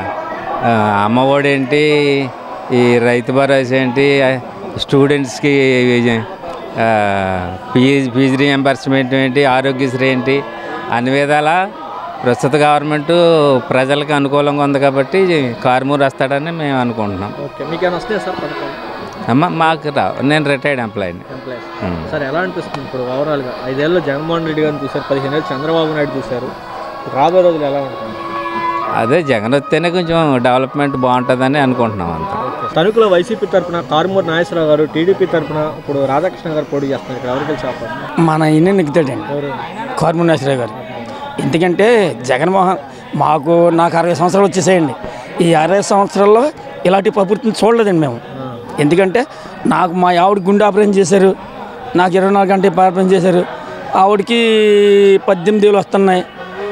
అమ్మఒడి ఏంటి ఈ రైతు భరోసా ఏంటి స్టూడెంట్స్కి ఆ, ఫీజు ఫీజు రియంబర్స్మెంట్ ఏంటి ఆరోగ్యశ్రీ ఏంటి అన్ని విధాల ప్రస్తుత గవర్నమెంట్ ప్రజలకు అనుకూలంగా ఉంది కాబట్టి కారుమూరు వస్తాడని మేము అనుకుంటున్నాం ఓకే మీకు ఏమైనా వస్తాయి సార్ పథకాలు అమ్మ మాకు రా నేను రిటైర్డ్ ఎంప్లాయీని ఎంప్లాయీస్ ఉమ్. సార్ ఎలా అనిపిస్తుంది ఇప్పుడు ఓవరాల్గా ఐదేళ్ళు జగన్మోహన్ రెడ్డి గారిని చూశారు పదిహేను ఏళ్ళు చంద్రబాబు నాయుడు చూశారు రాబోయే రోజులు ఎలా ఉంటుంది అదే జగన్ వస్తేనే కొంచెం డెవలప్మెంట్ బాగుంటుందని అనుకుంటున్నాం అంతా తణుకులో వైసీపీ తరఫున కారుమూరు నాగేశ్వరరావు గారు టీడీపీ తరఫున ఇప్పుడు రాధాకృష్ణ గారు పోటీ చేస్తున్నారు ఇక్కడ ఎవరు గెలిచే అవకాశం మన ఈయన నెగ్గుతాడండి ఎవరు కార్మునేశ్వరరావు గారు ఎందుకంటే జగన్మోహన్ మాకు నాకు అరవై సంవత్సరాలు వచ్చేసేయండి ఈ అరవై సంవత్సరాల్లో ఇలాంటి ప్రభుత్వం చూడలేదండి మేము ఎందుకంటే నాకు మా ఆవిడ గుండె ఆపరేషన్ చేశారు నాకు ఇరవై నాలుగు గంటలు ఆపరేషన్ చేశారు ఆవిడకి పద్దెనిమిది వేలు వస్తున్నాయి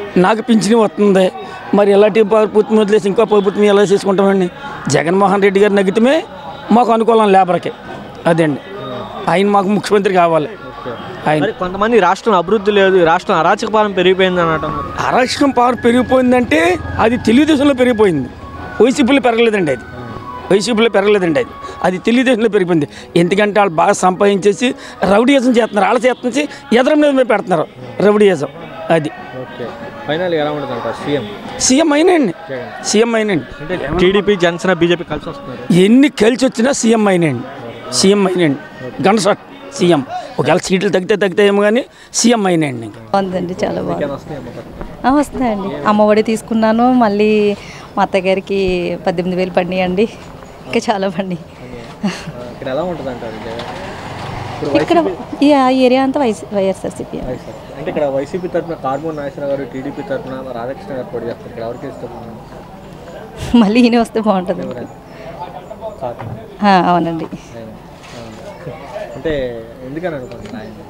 నాకు పింఛని వస్తుంది మరి ఎలాంటి ప్రభుత్వం వదిలేసి ఇంకో ప్రభుత్వం ఎలా చేసుకుంటామండి జగన్మోహన్ రెడ్డి గారి నగితమే మాకు అనుకూలం లేబర్కి అదండి ఆయన మాకు ముఖ్యమంత్రి కావాలి ఆయన మరి కొంతమంది రాష్ట్రం అభివృద్ధి లేదు ఈ రాష్ట్రం అరాచక పాలన పెరిగిపోయింది అని అంటున్నారు అరాచకం పవర్ పెరిగిపోయిందంటే అది తెలుగుదేశంలో పెరిగిపోయింది వైసీపీలో పెరగలేదండి అది వైసీపీలో పెరగలేదండి అది అది తెలుగుదేశంలో పెరిగిపోయింది ఎందుకంటే వాళ్ళు బాగా సంపాదించేసి రౌడీయజం చేస్తున్నారు వాళ్ళ చేతనించి ఎదర మీద మీద పెడుతున్నారు రౌడీయజం అది ఓకే ఫైనల్ ఎలా ఉంటుంది అంటారు సీఎం సీఎం అయినండి సీఎం అయినండి అంటే టీడీపీ జనసేన బీజేపీ కలిసి వస్తున్నారు ఎన్ని కలిసి వచ్చినా సీఎం అయినండి సీఎం అయినండి గంట షాట్ సీఎం ఒకవేళ సీట్లు తగ్గితే తగ్గితేమో కానీ సీఎం అయినండి ఇంకా బాగుందండి చాలా మీకేమైనా బాగుంది వస్తున్నాయా అమ్మ పథకాలు? ఆ, వస్తాయండి అమ్మఒడి తీసుకున్నాను మళ్ళీ మా అత్తగారికి పద్దెనిమిది వేలు పడినాయండి ఇంకా చాలా పడినాయి ఆ, ఇక్కడ ఎలా ఉంటుంది అంటారు జగన్? ఇప్పుడు ఇక్కడ వైసీపీ ఈ ఆ ఏరియా అంతా వైస్ వైఎస్ఆర్సీపీ వైఎస్ఆర్. అంటే ఇక్కడ వైసీపీ తరఫున కార్మూర్ నాగేశ్వర గారు టీడీపీ తరఫున రాధాకృష్ణ గారు పోటీ చేస్తారు ఇక్కడ ఎవరికి ఇష్టం మళ్ళీ ఈయన వస్తే బాగుంటుంది కాదు. ఆ, అవునండి ఆయన. ఆ. అంటే ఎందుకని అనుకుంటున్నా ఆయన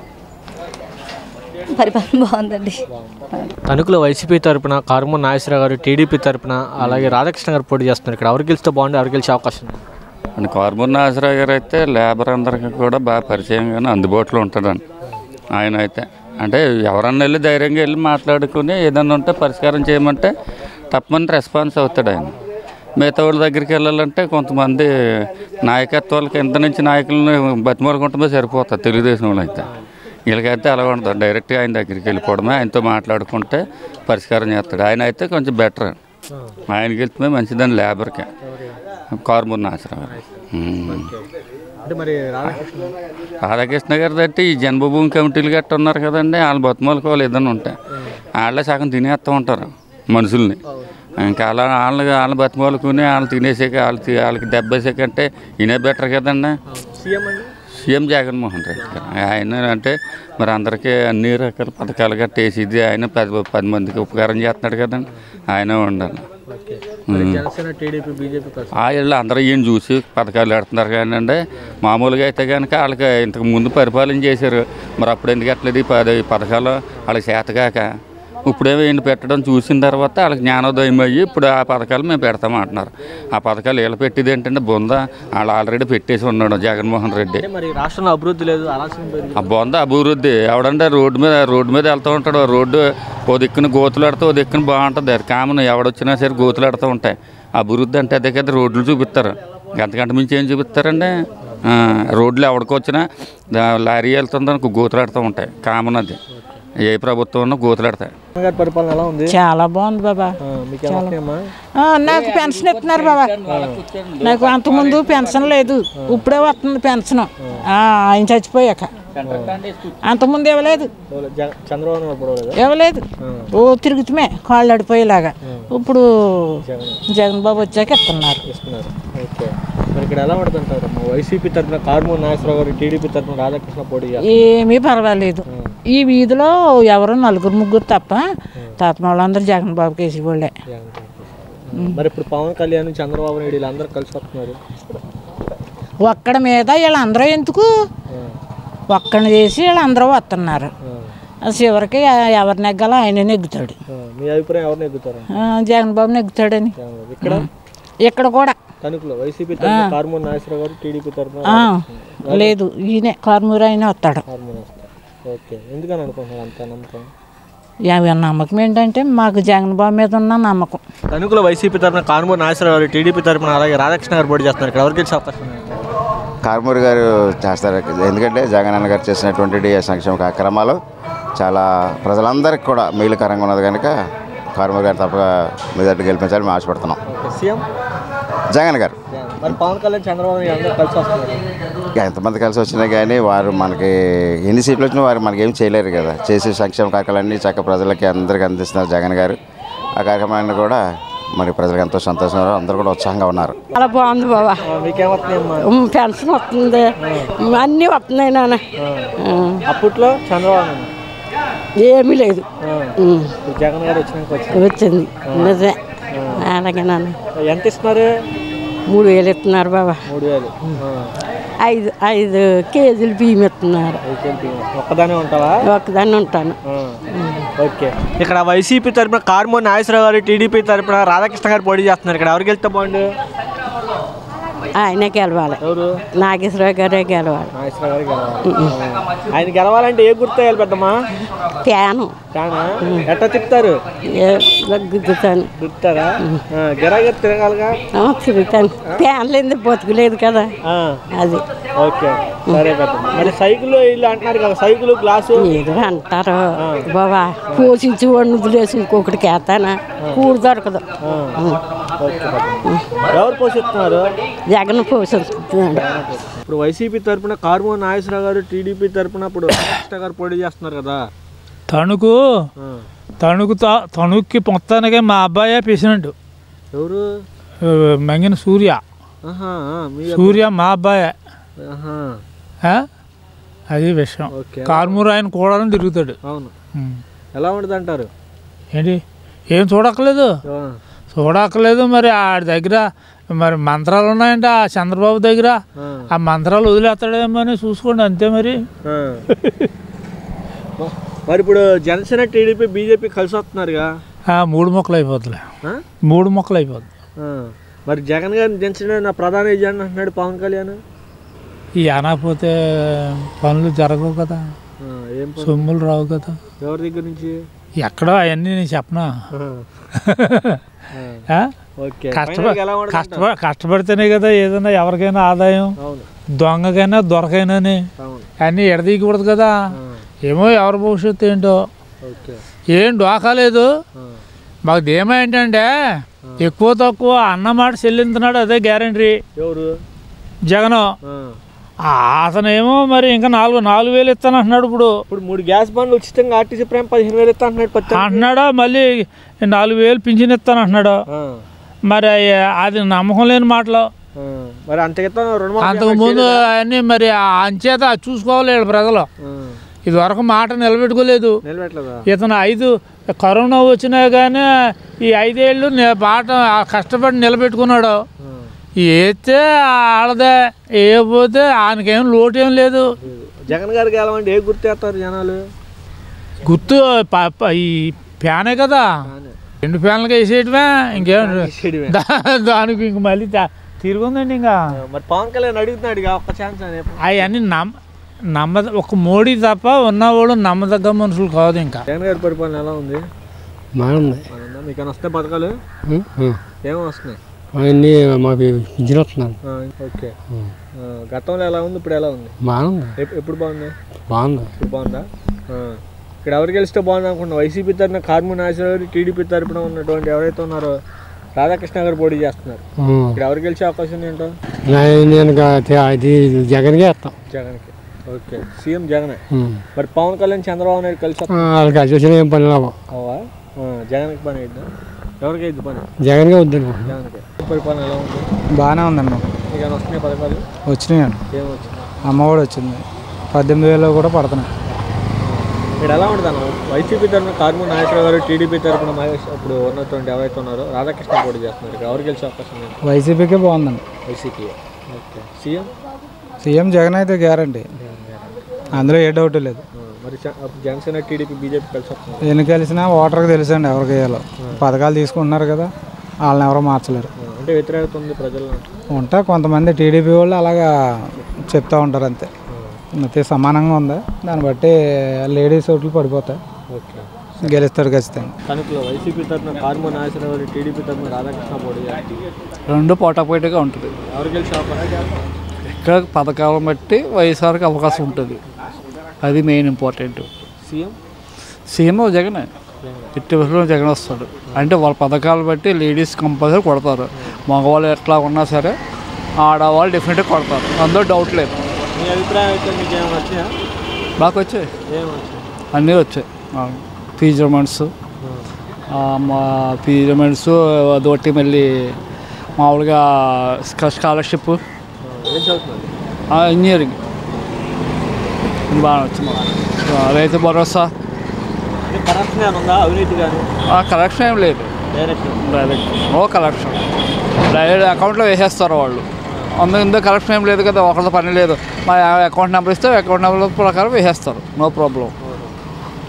పరిపాలన బాగుందండి తణుకులో వైసీపీ తరపున కార్మూర్ నాగేశ్వరరావు గారు టీడీపీ తరపున అలాగే రాధాకృష్ణ గారు పోటీ చేస్తున్నారు ఇక్కడ ఎవరు గెలిస్తే బాగుంది ఎవరు గెలిచే అవకాశం ఉంది అండ్ కార్బన్ నాసరావు గారు అయితే లేబర్ అందరికీ కూడా బాగా పరిచయంగానే అందుబాటులో ఉంటాడండి ఆయన అయితే అంటే ఎవరన్నా వెళ్ళి ధైర్యంగా వెళ్ళి మాట్లాడుకుని ఏదన్నా ఉంటే పరిష్కారం చేయమంటే తప్పని రెస్పాన్స్ అవుతాడు ఆయన మిగతా వాళ్ళ దగ్గరికి వెళ్ళాలంటే కొంతమంది నాయకత్వాల కింద నుంచి నాయకులను బతిమాలుకుంటే సరిపోతుంది తెలుగుదేశం వాళ్ళు అయితే వీళ్ళకైతే అలా ఉండదు డైరెక్ట్గా ఆయన దగ్గరికి వెళ్ళిపోవడమే ఆయనతో మాట్లాడుకుంటే పరిష్కారం చేస్తాడు ఆయన అయితే కొంచెం బెటర్ ఆయనకి వెళ్తే మంచిదని లేబర్కి కార్మూర్ నాసరావు గారు ఉమ్. అంటే మరి రాధాకృష్ణ రాధాకృష్ణ గారి తట్టి ఈ జన్మభూమి కమిటీలు గట్ట ఉన్నారు కదండి వాళ్ళు బతుమాలుకోవాలి ఏదైనా ఉంటాయి వాళ్ళే సగం తినేస్తూ ఉంటారు మనుషుల్ని ఇంకా అలా వాళ్ళని వాళ్ళని బతిమాలుకుని వాళ్ళు తినేసాక వాళ్ళు తి- వాళ్ళకి దెబ్బేసాక అంటే ఈయనే బెటర్ కదండి సీఎం అండి సీఎం జగన్మోహన్ రెడ్డి గారు ఆయన అంటే మరి అందరికీ అన్ని రకాల పథకాలు గట్ట వేసిది ఆయన పది పది మందికి ఉపకారం చేస్తున్నాడు కదండి ఆయన ఉండాలి ఓకే మరి ఉమ్. జనసేన టీడీపీ బీజేపీ కలిసి ఆ వీళ్ళు అందరూ ఈయన చూసి పథకాలు పెడుతున్నారు కానివ్వండి మామూలుగా అయితే కనుక వాళ్ళకి ఇంతకు ముందు పరిపాలన చేశారు మరి అప్పుడు ఎందుకు ఎట్లేదు ఈ పద ఈ పథకాలు వాళ్ళకి చేతకాక ఇప్పుడేమో ఈయన పెట్టడం చూసిన తర్వాత వాళ్ళకి జ్ఞానోదయం అయ్యి ఇప్పుడు ఆ పథకాలు మేము పెడతాం అంటున్నారు ఆ పథకాలు వీళ్ళు పెట్టేది ఏంటంటే బొంద వాళ్ళు ఆల్రెడీ పెట్టేసి ఉన్నాడు జగన్మోహన్ రెడ్డి అంటే మరి రాష్ట్రంలో అభివృద్ధి లేదు అరాచకం పెరిగి ఆ బొంద అభివృద్ధి ఎవడంటే రోడ్డు మీద రోడ్డు మీద వెళ్తూ ఉంటాడు రోడ్డు ఓ దిక్కున గోతులాడుతూ ఓ దిక్కున బాగుంటుంది అది కామన్ ఎవడొచ్చినా సరే గోతులాడుతూ ఉంటాయి అభివృద్ధి అంటే అదే కదా రోడ్లు చూపిస్తారు గంటగంట మించి ఏం చూపిస్తారండి ఆ, రోడ్లు ఎవడికొచ్చినా దా- లారీ వెళ్తుందని గోతులాడుతూ ఉంటాయి కామన్ అది ఏ ప్రభుత్వం ఉన్నా గోతులాడతాయి జగన్ గారి పరిపాలన ఎలా ఉంది చాలా బాగుంది బాబా మీకు ఏమొస్తున్నాయమ్మా ఆ, నాకు పెన్షన్ ఇస్తున్నారు బాబా నాకు అంతకుముందు పెన్షన్ లేదు ఇప్పుడే వస్తుంది పెన్షన్ ఆ, ఆయన చచ్చిపోయాక అంతకుముందు ఇవ్వలేదు జగ- చంద్రబాబు నాయుడు పడవలేదా ఇవ్వలేదు ఓ తిరుగుతుమే కాళ్ళు అడిపోయేలాగా ఇప్పుడు జగన్ బాబు వచ్చాక ఇస్తున్నారు ఇస్తున్నారు ఓకే మరి ఇక్కడ ఎలా పడుతుంటారు వైసీపీ తరఫున కార్మూర్ నాగేశ్వరరావు గారు టీడీపీ తరఫున రాధాకృష్ణ పోటీ చేస్తారు ఏమీ పర్వాలేదు ఈ వీధిలో ఎవరో నలుగురు ముగ్గురు తప్ప తాత వాళ్ళందరూ జగన్ బాబుకి వేసి వాళ్ళే మరి ఇప్పుడు పవన్ కళ్యాణ్ చంద్రబాబు నాయుడు వీళ్ళందరూ కలిసి వస్తున్నారు ఒక్కడ మీద వీళ్ళందరూ ఎందుకు ఒక్కడిని చేసి వీళ్ళందరూ వస్తున్నారు ఆ చివరికి ఎ- ఎవరు నెగ్గాలో ఆయన నెగ్గుతాడు ఆ, మీ అభిప్రాయం ఎవరు నెగ్గుతారు ఆ, జగన్ బాబు నెగ్గుతాడని ఇక్కడ ఇక్కడ కూడా తణుకులో వైసీపీ తరఫున కార్మూర్ నాగేశ్వరరావు గారు టీడీపీ తరఫున ఆ, లేదు ఈయనే కార్మూరు అయినా వస్తాడు కార్మూర్ వస్తారు ఓకే ఎందుకని అనుకుంటున్నారు అంత నమ్మకం యా- నమ్మకం ఏంటంటే మాకు జగన్ బాబు మీద ఉన్న నమ్మకం తణుకులో వైసీపీ తరఫున కార్మూర్ నాగేశ్వరరావు గారు టీడీపీ తరఫున అలాగే రాధాకృష్ణ గారు పోటీ చేస్తున్నారు ఇక్కడ ఎవరికి గెలిచే అవకాశం ఉంది కార్మూరి గారు చేస్తారు ఎందుకంటే జగనన్న గారు చేసినటువంటి డిఎస్ సంక్షేమ కార్యక్రమాలు చాలా ప్రజలందరికీ కూడా మేలుకరంగా ఉన్నది కనుక కార్మూరి గారు తప్పగా మీ దగ్గర గెలిపించాలని మేము ఆశపడుతున్నాం సీఎం జగన్ గారు మరి పవన్ కళ్యాణ్ చంద్రబాబు నాయుడు అందరూ కలిసి వస్తున్నారు ఎంతమంది కలిసి వచ్చినా కానీ వారు మనకి ఎన్ని సీట్లు వచ్చినా వారు మనకి ఏం చేయలేరు కదా చేసే సంక్షేమ కార్యక్రమాలన్నీ చక్క ప్రజలకి అందరికీ అందిస్తున్నారు జగన్ గారు ఆ కార్యక్రమాన్ని కూడా మరి ప్రజలకు ఎంతో సంతోషంగా ఉన్నారు. అందరూ కూడా ఉత్సాహంగా ఉన్నారు చాలా బాగుంది బాబా మీకేమవుతున్నాయమ్మా ఉమ్, పెన్షన్ వస్తుంది ఉమ్, అన్నీ వస్తున్నాయి నాన్న ఉమ్, అప్పట్లో చంద్రబాబు నాయుడు ఏమీ లేదు ఉమ్, ఇప్పుడు జగన్ గారు వచ్చినాక వచ్చింది వచ్చింది నిజమే అలాగే నాన్న ఎంత ఇస్తున్నారు మూడు వేలు ఇస్తున్నారు బాబా మూడు వేలు ఐదు ఐదు కేజీలు బియ్యం ఇస్తున్నారు ఒక్కదానే ఉంటావా ఒక్కదాన్ని ఉంటాను ఆ. ఓకే ఇక్కడ వైసీపీ తరపున కార్మో నాగేశ్వరరావు గారు టీడీపీ తరపున రాధాకృష్ణ గారు పోటీ చేస్తున్నారు ఇక్కడ ఎవరికి వెళ్తే బాగుండు ఆయనే గెలవాలి ఎవరు నాగేశ్వరరావు గారే గెలవాలి నాగేశ్వరరావు గారు గెలవాలి ఆయన గెలవాలంటే ఏ గుర్తు వేయాలి పెద్దమ్మా ఫ్యాను ఫ్యానా ఎట్లా తిప్పుతారు గుద్దుతాను తిప్పుతారా గిరాగర్ తిరగాలిగా తిరుగుతాను ఫ్యాన్ లేదు బతుకులేదు కదా అది ఓకే సరే పెద్దమ్మ మరి సైకిల్ ఇల్లు అంటున్నారు కదా సైకిల్ గ్లాసు ఏదో అంటారు బాబా పోషించి వాడిని వదిలేసి ఇంకొకటికి వేస్తానా కూడు దొరకదు ఓకే పెద్దమ్మ. ఎవరు పోషిస్తున్నారు జగన్ పోషిస్తున్నాడు ఇప్పుడు వైసీపీ తరపున కార్మో నాగేశ్వరరావు గారు టీడీపీ తరపున ఇప్పుడు రాధాకృష్ణ గారు పోటీ చేస్తున్నారు కదా తణుకు తణుకు తా- తణుక్కి మొత్తానికి మా అబ్బాయే ప్రెసిడెంట్ ఎవరు ఆ, మంగిన సూర్య ఆహా, ఆ, మీ సూర్య మా అబ్బాయే ఆహా, ఆ? అది విషయం ఓకే. కార్మూరు ఆయన కూడా తిరుగుతాడు అవును ఉం. ఎలా ఉండదు అంటారు ఏంటి ఏం చూడక్కర్లేదు చూడక్కర్లేదు మరి ఆడి దగ్గర మరి మంత్రాలు ఉన్నాయంటే ఆ చంద్రబాబు దగ్గర ఆ మంత్రాలు వదిలేస్తాడేమో అని చూసుకోండి అంతే మరి మరి ఇప్పుడు జనసేన టీడీపీ బీజేపీ కలిసి వస్తున్నారుగా ఆ, మూడు మొక్కలు అయిపోతులే ఆ? మూడు మొక్కలు అయిపోద్ది ఆ, మరి జగన్ గారిని దించడం నా ప్రధాన ఎజెండా అంటున్నాడు పవన్ కళ్యాణ్ ఈ అనకపోతే పనులు జరగవు కదా ఆ, ఏం పని? సొమ్ములు రావు కదా ఎవరి దగ్గర నుంచి ఎక్కడో అవన్నీ నేను చెప్పనా ఆ? ఓకే. కష్టప ఫైనల్గా ఎలా ఉండదు కష్టప కష్టపడితేనే కదా ఏదైనా ఎవరికైనా ఆదాయం అవును. దొంగకైనా దొరకైనాని అవును. అన్నీ ఎడదీయకూడదు కదా ఏమో ఎవరి భవిష్యత్తు ఏంటో ఓకే ఏం డోకా లేదు మాకు ధీమా ఏంటంటే ఎక్కువ తక్కువ అన్నమాట చెల్లించున్నాడు అదే గ్యారంటీ ఎవరు జగన్ ఆ. అతనేమో మరి ఇంకా నాలుగు నాలుగు వేలు ఇస్తాను అంటున్నాడు ఇప్పుడు ఇప్పుడు మూడు గ్యాస్ బండ్లు ఉచితంగా ఆర్టీసీ ప్రేమ పదిహేను వేలు ఇస్తా అంటున్నాడు పత్తి అంటున్నాడా మళ్ళీ నాలుగు వేలు పింఛన్ ఇస్తాను అంటున్నాడు మరి అయ్య- అది నమ్మకం లేని మాటలు ఆ, మరి అంత క్రితం రుణమాఫీ అంతకు అమలు ముందు చేయలేదా? అన్నీ మరి ఆ అంచేత చూసుకోవాలి వీళ్ళ ప్రజలు ఆ, ఇదివరకు మాట నిలబెట్టుకోలేదు నిలబెట్టలేదా ఇతను ఐదు కరోనా వచ్చినా కానీ ఈ ఐదేళ్ళు నే- బాట ఆ కష్టపడి నిలబెట్టుకున్నాడు ఏస్తే ఆడదే వేయకపోతే ఆయనకేం లోటు ఏం లేదు జగన్ గారికి వెళ్ళమంటే ఏ గుర్తేస్తారు జనాలు గుర్తు ప- ప- ఈ ఫ్యానే కదా రెండు ఫ్యాన్లకి వేసేయటమే ఇంకేం వేసేయడమే. దా- దానికి ఇంక మళ్ళీ దా- తిరుగుందండి ఇంకా మరి పవన్ కళ్యాణ్ అడుగుతున్నాడు ఇక ఒక్క ఛాన్స్ అని అవన్నీ నమ్మ నమ్మ ఒక మోడీ తప్ప ఉన్నవాళ్ళు నమ్మదగ్గ మనుషులు కాదు ఇంకా జగన్ గారి పరిపాలన ఎలా ఉంది బాగుంది బాగుందా? మీకు ఏమైనా వస్తాయి పథకాలు ఏమో వస్తున్నాయి అవన్నీ మాకు విద్యలు వస్తున్నాను ఆ, ఓకే ఆ, గతంలో ఎలా ఉంది ఇప్పుడు ఎలా ఉంది బాగుంది ఎప్- ఎప్పుడు బాగుంది బాగుంది ఇప్పుడు బాగుందా ఆ. ఇక్కడ ఎవరు గెలిస్తే బాగుంది అనుకుంటున్నా వైసీపీ తరఫున కార్ము నాగేశ్వరరావు టీడీపీ తరఫున ఉన్నటువంటి ఎవరైతే ఉన్నారో రాధాకృష్ణ గారు పోటీ చేస్తున్నారు ఉం. ఇక్కడ ఎవరు గెలిచే అవకాశం ఏంటో నేను నేను గా- అది జగన్గా వేస్తాం జగన్కి ఓకే సీఎం జగనే ఉం. మరి పవన్ కళ్యాణ్ చంద్రబాబు నాయుడు కలిసి ఆ, వాళ్ళకి కలిసి వచ్చిన ఏం పని లేవు అవా జగన్కి పని అయిద్దా ఎవరికి అయింది పని జగన్గా వద్దనుకుంటున్నాను జగన్కి పరిపాలన ఎలా ఉంది బాగానే ఉందన్న మీకు ఏమైనా వస్తున్నాయి పథకాలు వచ్చినాయండి ఏం వచ్చింది అమ్మఒడి వచ్చింది పద్దెనిమిది వేలు కూడా పడుతున్నాయి ఇక్కడ ఎలా ఉంటుంది అన్న వైసీపీ తరఫున కార్ము నాగేశ్వరరావు గారు టీడీపీ తరఫున మహేష్ ఇప్పుడు ఉన్నటువంటి ఎవరైతే ఉన్నారో రాధాకృష్ణ పోటీ చేస్తున్నారు ఇక్కడ ఎవరు గెలిచే అవకాశం ఉంది వైసీపీకే బాగుందండి YCP okay CM CM Jagan అయితే గ్యారంటీ అందులో ఏ డౌట్ లేదు మరి జ- అప్పుడు జనసేన టీడీపీ బీజేపీ కలిసి వస్తుంది ఎన్ని కలిసినా ఓటర్కి తెలుసండి ఎవరికి వేయాలో పథకాలు తీసుకుంటున్నారు కదా వాళ్ళని ఎవరో మార్చలేరు అంటే వ్యతిరేకత ఉంది ప్రజల్లో ఉంటా కొంతమంది టీడీపీ వాళ్ళు అలాగా చెప్తూ ఉంటారు అంతే అంతే సమానంగా ఉంది దాన్ని బట్టి లేడీస్ ఓట్లు పడిపోతాయి ఓకే గెలుస్తాడు ఖచ్చితంగా తణుకులో వైసీపీ తరఫున కార్ము నాగేశ్వరరావు గారు టీడీపీ తరఫున రాధాకృష్ణ పోటీ చేస్తున్నారు రెండు పోటాపోటీగా ఉంటుంది ఎవరు గెలిచే అవకాశం ఇక్కడ పథకాలను బట్టి వైఎస్ఆర్కి అవకాశం ఉంటుంది అది మెయిన్ ఇంపార్టెంట్ సీఎం సీఎం జగనే ఎట్టి విషయంలో జగన్ వస్తాడు అంటే వాళ్ళ పథకాలు బట్టి లేడీస్ కంపల్సరీ కొడతారు మగవాళ్ళు ఎట్లా ఉన్నా సరే ఆడవాళ్ళు డెఫినెట్గా కొడతారు అందులో డౌట్ లేదు మీ అభిప్రాయం అయితే మీకు ఏమైనా వచ్చినా బాగా వచ్చాయి ఏం వచ్చాయి అన్నీ వచ్చాయి ఫీజర్మెంట్స్ మా ఫీజర్మెంట్స్ అదొకటి మళ్ళీ మామూలుగా స్కాలర్షిప్ ఏం చదువుతున్నారు ఇంజనీరింగ్ ఇది బాగా వచ్చింది ఆ, రైతు భరోసా అంటే కరప్షన్ ఏమైనా ఉందా అవినీతి కానీ కలెక్షన్ ఏం లేదు direct direct no collection direct అకౌంట్లో వేసేస్తారు వాళ్ళు అందుకు ఇందులో కలెక్షన్ ఏం లేదు కదా ఒకరితో పని లేదు మా అకౌంట్ నెంబర్ ఇస్తే అకౌంట్ నెంబర్ ప్రకారం వేసేస్తారు నో ప్రాబ్లం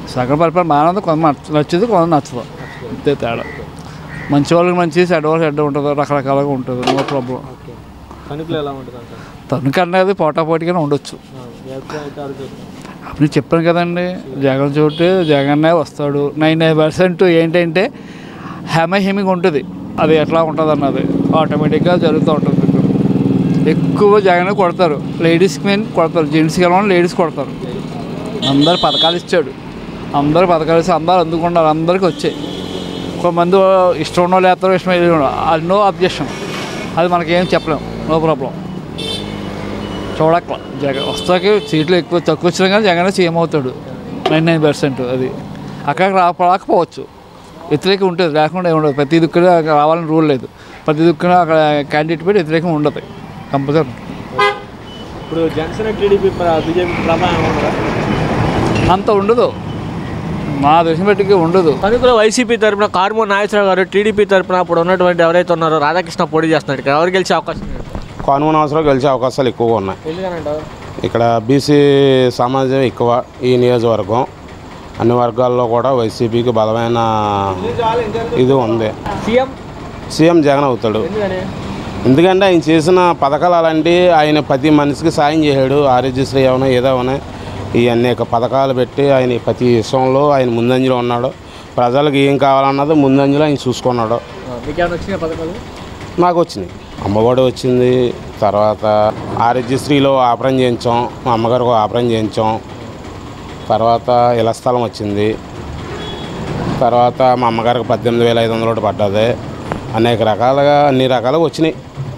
సగం పరిపాలన బాగానే ఉంది కొంత నచ్చ- నచ్చుది కొంత నచ్చదు అంతే తేడా మంచి వాళ్ళకి మంచి చెడ్డ వాళ్ళకి చెడ్డ ఉంటుంది రకరకాలుగా ఉంటుంది నో ప్రాబ్లం తణుకులో ఎలా ఉంటుంది అంటారు తణుకు అనేది పోటాపోటీగానే ఉండొచ్చు మీ అభిప్రాయం అయితే ఎవరు చూస్తారు? అప్పుడు చెప్పాను కదండి జగన్ చోటు జగన్నే వస్తాడు నైన్ నైన్ పర్సెంట్ ఏంటంటే హెమ హెమింగ్ ఉంటుంది అది ఎట్లా ఉంటుంది అన్నది ఆటోమేటిక్గా జరుగుతూ ఉంటుంది ఎక్కువ జగన్ కొడతారు లేడీస్కి మెయిన్ కొడతారు జెంట్స్కి ఎలా లేడీస్ కొడతారు అందరు పథకాలు ఇచ్చాడు అందరు పథకాలు ఇస్తే అందరు అందుకున్నారు అందరికీ వచ్చాయి కొంతమంది ఇష్టం ఉన్నో లేస్తారో ఇష్టం అది నో అబ్జెక్షన్ అది మనకేం చెప్పలేం నో ప్రాబ్లం చూడక్కల జగన్ వస్తాకి సీట్లు ఎక్కువ తక్కువ వచ్చినా కానీ జగన్ సీఎం అవుతాడు నైన్ నైన్ పర్సెంట్ అది అక్కడికి రా రాకపోవచ్చు వ్యతిరేకం ఉంటుంది లేకుండా ఏమి ఉండదు ప్రతి దుక్కున రావాలని రూల్ లేదు ప్రతి దుక్కున అక్కడ క్యాండిడేట్ పెట్టి వ్యతిరేకం ఉండదు కంపల్సరీ ఇప్పుడు జనసేన టీడీపీ బీజేపీ ప్రభావం ఉండదా అంత ఉండదు మా దేశం బట్టికి ఉండదు తణుకులో వైసీపీ తరపున కారుమూరి నాగేశ్వరరావు గారు టీడీపీ తరపున అప్పుడు ఉన్నటువంటి ఎవరైతే ఉన్నారో రాధాకృష్ణ పోటీ చేస్తున్నారు ఇక్కడ ఎవరు గెలిచే అవకాశం ఉంది? కానుమన్ అవసరం గెలిచే అవకాశాలు ఎక్కువగా ఉన్నాయి ఎందుకనంటావు ఇక్కడ బీసీ సమాజం ఎక్కువ ఈ నియోజకవర్గం అన్ని వర్గాల్లో కూడా వైసీపీకి బలమైన ఇది ఉంది సీఎం సీఎం జగన్ అవుతాడు ఎందుకని ఎందుకంటే ఆయన చేసిన పథకాలు అలాంటి ఆయన ప్రతి మనిషికి సాయం చేశాడు ఆరోగ్యశ్రీ ఏమైనా ఏదో అవునా ఈ అనేక పథకాలు పెట్టి ఆయన ప్రతి విషయంలో ఆయన ముందంజలో ఉన్నాడు ప్రజలకు ఏం కావాలన్నది ముందంజలో ఆయన చూసుకున్నాడు మీకేమైనా వచ్చినాయి పథకాలు నాకు వచ్చినాయి అమ్మఒడి వచ్చింది తర్వాత ఆరోగ్యశ్రీలో ఆపరం చేయించాం మా అమ్మగారికి ఆపరం చేయించాం తర్వాత ఇళ్ల స్థలం వచ్చింది తర్వాత మా అమ్మగారికి పద్దెనిమిది వేల ఐదు వందలు ఒకటి పడ్డది అనేక రకాలుగా అన్ని రకాలుగా వచ్చినాయి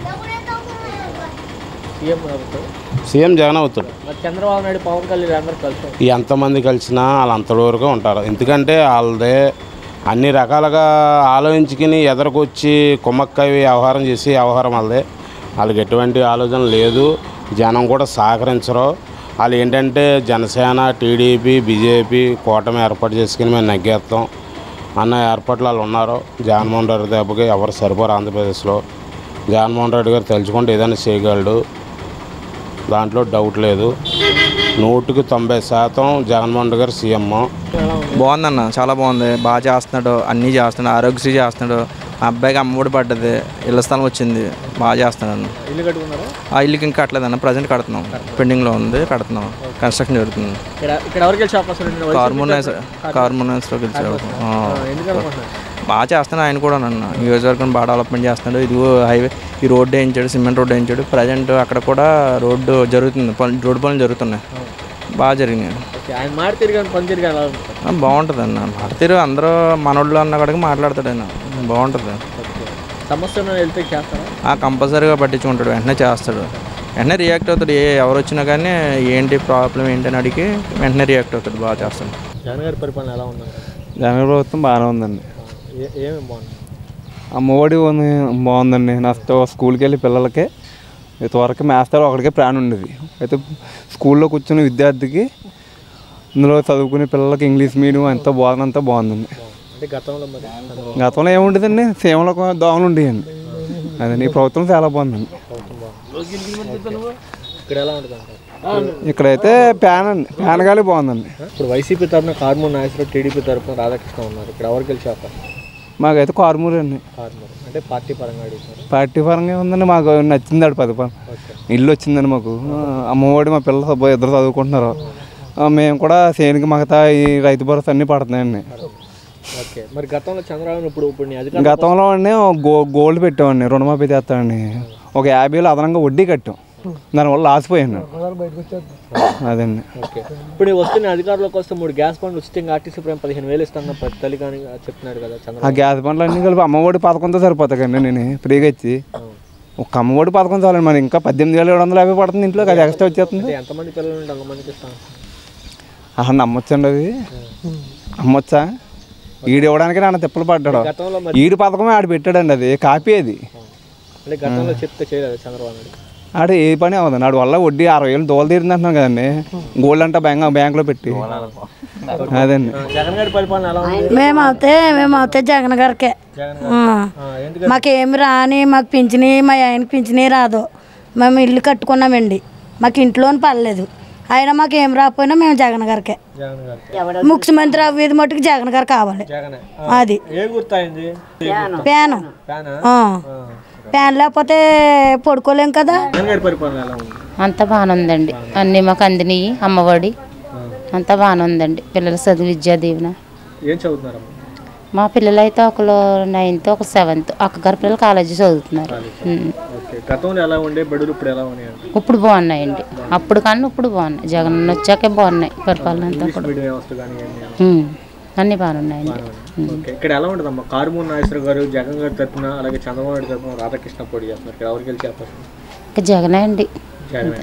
సీఎం అవుతారు సీఎం జగన్ అవుతాడు మరి చంద్రబాబు నాయుడు పవన్ కళ్యాణ్ అందరూ కలిసి ఎంతమంది కలిసినా వాళ్ళు అంతవరకు ఉంటారు ఎందుకంటే వాళ్ళదే అన్ని రకాలుగా ఆలోచించుకుని ఎదరికొచ్చి కుమ్మక్కవి వ్యవహారం చేసి వ్యవహారం వాళ్ళదే వాళ్ళకి ఎటువంటి ఆలోచన లేదు జనం కూడా సహకరించరు వాళ్ళు ఏంటంటే జనసేన టీడీపీ బీజేపీ కూటమి ఏర్పాటు చేసుకుని మేము నగ్గేస్తాం అన్న ఏర్పాట్లు వాళ్ళు ఉన్నారు జగన్మోహన్ రెడ్డి దెబ్బకి ఎవరు సరిపోరు ఆంధ్రప్రదేశ్లో జగన్మోహన్ రెడ్డి గారు తెలుసుకుంటే ఏదైనా చేయగలడు దాంట్లో డౌట్ లేదు నూటికి తొంభై శాతం జగన్మోహన్ రెడ్డి గారు సీఎం బాగుందన్న చాలా బాగుంది బాగా చేస్తున్నాడు అన్నీ చేస్తున్నాడు ఆరోగ్యశ్రీ చేస్తున్నాడు మా అబ్బాయికి అమ్మఒడి పడ్డది ఇళ్ళ స్థలం వచ్చింది బాగా చేస్తున్నాడు అన్న ఇల్లు కట్టుకున్నారా ఆ ఇల్లుకి ఇంకా కట్టలేదన్న ప్రజెంట్ కడుతున్నాం పెండింగ్లో ఉంది కడుతున్నాం కన్స్ట్రక్షన్ జరుగుతుంది ఇక్కడ ఇక్కడ ఎవరు గెలిచే అవకాశం ఉంది వైసీపీ కార్మోనైజ్ తరపున? కార్మోనైజ్లో గెలిచాడు ఆ, ఎందుకు అనుకుంటున్నారు? బాగా చేస్తున్నాడు ఆయన కూడా నన్ను నియోజకవర్గం బాగా డెవలప్మెంట్ చేస్తున్నాడు ఇదిగో హైవే ఈ రోడ్డు వేయించాడు సిమెంట్ రోడ్డు వేయించాడు ప్రజెంట్ అక్కడ కూడా రోడ్డు జరుగుతుంది పనులు రోడ్డు పనులు జరుగుతున్నాయి బాగా జరిగినాయి ఓకే, ఆయన మాట తిరిగాను పని తిరిగాను ఎలా ఉంటుంది ఆ, బాగుంటుంది అన్న మాట్లాడితే అందరూ మనోళ్ళు అన్న కాడికి మాట్లాడతాడు ఆయన బాగుంటుంది సమస్య ఏమైనా వెళ్తే చేస్తారా ఆ కంపల్సరీగా పట్టించుకుంటాడు వెంటనే చేస్తాడు వెంటనే రియాక్ట్ అవుతాడు ఏ ఎవరు వచ్చినా కానీ ఏంటి ప్రాబ్లం ఏంటి అని అడిగి వెంటనే రియాక్ట్ అవుతాడు బాగా చేస్తాడు జగన్ గారి పరిపాలన ఎలా ఉందండి జగన్ ప్రభుత్వం బాగానే ఉందండి ఏ- ఏమేమి బాగుంది అమ్మఒడి ఉంది బాగుందండి నెక్స్ట్ స్కూల్కి వెళ్ళి పిల్లలకి ఇంతవరకు మేస్తారు ఒకడికే ప్రాణం ఉండేది అయితే స్కూల్లో కూర్చున్న విద్యార్థికి ఇందులో చదువుకునే పిల్లలకి ఇంగ్లీష్ మీడియం అంతా బోధన అంతా బాగుందండి అంటే గతంలో మరి గతంలో ఏముండేదండి సేవలో ఒక దోమలు ఉండేయండి అదండి ఈ ప్రభుత్వం చాలా బాగుందండి ఇక్కడ ఎలా ఉంటుంది అంటారు ఇక్కడైతే ప్యాన్ అండి ప్యాన్ గాలి బాగుందండి ఇప్పుడు వైసీపీ తరఫున కార్మూర్ నాగేశ్వరరావు టీడీపీ తరఫున రాధాకృష్ణ ఉన్నారు ఇక్కడ ఎవరు గెలిచే అవకాశం మాకైతే కార్మూర్ అండి కార్మూర్ అంటే పార్టీ పరంగా అడుగుతారు పార్టీ పరంగా ఉందండి మాకు నచ్చింది ఆడు పది పని ఇల్లు వచ్చిందండి మాకు ఆ, అమ్మఒడి మా పిల్లలు సబ్బు ఇద్దరు చదువుకుంటున్నారు ఆ, మేము కూడా సేనికి మగతా ఈ రైతు భరోసా అన్నీ పడుతున్నాయండి ఓకే మరి గతంలో చంద్రబాబు ఇప్పుడు ఇప్పుడు నీ అధికారం గతంలో అండి గో గోల్డ్ పెట్టామండి రుణమాఫీ చేస్తామండి ఒక యాభై వేలు అదనంగా వడ్డీ కట్టాం దానివల్ల లాసిపోయాను అదండి ఓకే ఇప్పుడు ఈ వస్తున్న అధికారంలోకి వస్తే మూడు గ్యాస్ బండ్లు ఉచితంగా ఆర్టీసీ ప్రేమ పదిహేను వేలు ఇస్తాను ప్రతి తల్లి కానీ చెప్తున్నాడు కదా ఆ చంద్రబాబు గ్యాస్ బండ్లు అన్నీ కలిపి అమ్మఒడి పథకంతో సరిపోతాయి కండి నేను ఫ్రీగా ఇచ్చి ఒక అమ్మఒడి పథకం చాలండి మరి ఇంకా పద్దెనిమిది వేల ఏడు వందల యాభై పడుతుంది ఇంట్లో అది ఎక్స్ట్రా వచ్చేస్తుంది అంటే ఎంతమంది పిల్లలు ఉంటే అంతమందికి ఇస్తాను ఆహా నమ్మొచ్చండి అది నమ్మొచ్చా ఈడు ఇవ్వడానికి నాన్న తిప్పలు పడ్డాడు గతంలో మరి- ఈడు పథకమే ఆడు పెట్టాడండి అది కాపీ అది అంటే గతంలో చెప్తే చేయలేదు చంద్రబాబు నాయుడు ఆడు ఏ పని అవ్వదండి ఆడు వల్ల వడ్డీ అరవై వేలు దోల తీరింది అంటున్నాం కదండి గోల్డ్ అంటే బ్యాంక్ బ్యాంకులో పెట్టి అదండి జగన్ గారి పరిపాలన ఎలా ఉంది మేము అవుతే మేము అవుతే జగన్ గారికే జగన్ ఆ. ఆ, ఎందుకని మాకేమి రాని మాకు పింఛని మా ఆయనకి పింఛని రాదు మేము ఇల్లు కట్టుకున్నామండి మాకు ఇంట్లోని పర్లేదు అయినా మాకు ఏం రాకపోయినా మేము జగన్ గారికే జగన్ గారికి ముఖ్యమంత్రి అవ్వేది మట్టుకు జగన్ గారు కావాలి జగనే అది ఏ గుర్తయింది ప్యాన్ ఫ్యానా ఆ. ప్యాన్ లేకపోతే పడుకోలేం కదా జగన్ గారి పరిపాలన ఎలా ఉంది అంత బాగానే ఉందండి అన్నీ మాకు అందినాయి అమ్మఒడి అంత బాగానే ఉందండి పిల్లల చదువు విద్యా దీవెన ఏం చదువుతున్నారమ్మా మా పిల్లలు అయితే ఒకరు నైన్త్ ఒక సెవెంత్ అక్కగారి పిల్లలు కాలేజీ చదువుతున్నారు ఉమ్. ఓకే గతంలో ఎలా ఉండే బడులు ఇప్పుడు ఎలా ఉన్నాయి ఇప్పుడు బాగున్నాయండి అప్పుడు కన్నా ఇప్పుడు బాగున్నాయి జగన్ వచ్చాకే బాగున్నాయి పరిపాలన అంతా ఇంగ్లీష్ కూడా మీడియం వ్యవస్థ కానీ ఇవన్నీ ఉమ్. అన్నీ బాగానే ఉన్నాయండి ఉమ్. ఓకే ఇక్కడ ఎలా ఉంటుందమ్మా కారుమూరి నాగేశ్వర గారు జగన్ గారి తరపున అలాగే చంద్రబాబు నాయుడు తరపున రాధాకృష్ణ పోటీ చేస్తున్నారు ఇక్కడ ఎవరికి గెలిచే అవకాశం ఇంకా జగనే అండి జగనే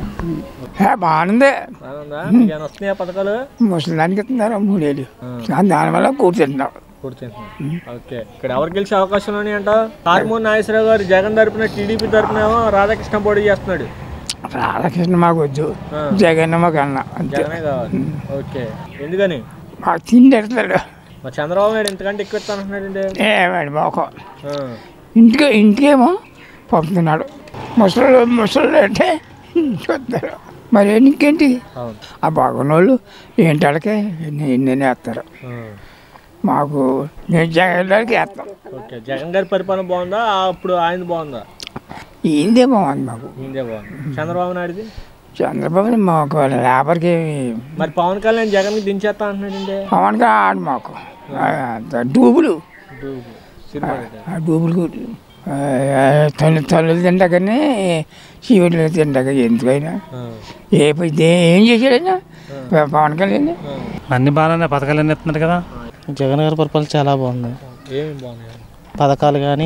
బాగుంది బాగుందా మీకు ఏమైనా వస్తున్నాయా పథకాలు ముసలానికి ఇస్తున్నారు మూడేళ్ళు దానివల్ల కూర్చుంటున్నాం పూర్తయింది ఓకే ఇక్కడ ఎవరు గెలిచే అవకాశం అని అంట కారుమూరి నాగేశ్వరరావు గారు జగన్ తరపున టీడీపీ తరపున ఏమో రాధాకృష్ణ పోటీ చేస్తున్నాడు రాధాకృష్ణ మాకు వద్దు ఆ. జగన్ మాకు అన్న అంతే జగనే కావాలి ఓకే ఎందుకని మాకు తిండి ఎడతాడు మా చంద్రబాబు నాయుడు ఇంతకంటే ఎక్కువ ఇస్తాను అంటున్నాడండి ఏవాడి మొఖం ఆ. ఇంటికి ఇంటికేమో పంపుతున్నాడు ముసలు ముసలు అంటే ఇంటికి వస్తారు మరి ఇంకేంటి అవును ఆ బాగున్న వాళ్ళు ఏంటి వాళ్ళకే ఎన్ని వేస్తారు ఆ. మాకు నేను జగన్ గారికి వేస్తాం ఓకే జగన్ గారి పరిపాలన బాగుందా అప్పుడు ఆయన బాగుందా ఏందే బాగుంది మాకు ఈయనదే బాగుంది చంద్రబాబు నాయుడుది చంద్రబాబు మాకు లేబర్కి మరి పవన్ కళ్యాణ్ జగన్ కి దించేస్తా అంటున్నాడండి పవన్గా ఆడు మాకు ఆ, డూబులు డూబు. సినిమా అంటే. ఆ డూబులు ఆ, తల్లి తల్లులు తిండగానే శివుడు తిండగ ఎందుకైనా ఏ ప- దే- ఏం చేశాడైనా పవన్ కళ్యాణ్ అన్ని బాగానే పథకాలు అన్నీ ఇస్తున్నారు కదా జగన్ గారి పరిపాలన చాలా బాగుంది ఏమి బాగున్నాయి పథకాలు కానీ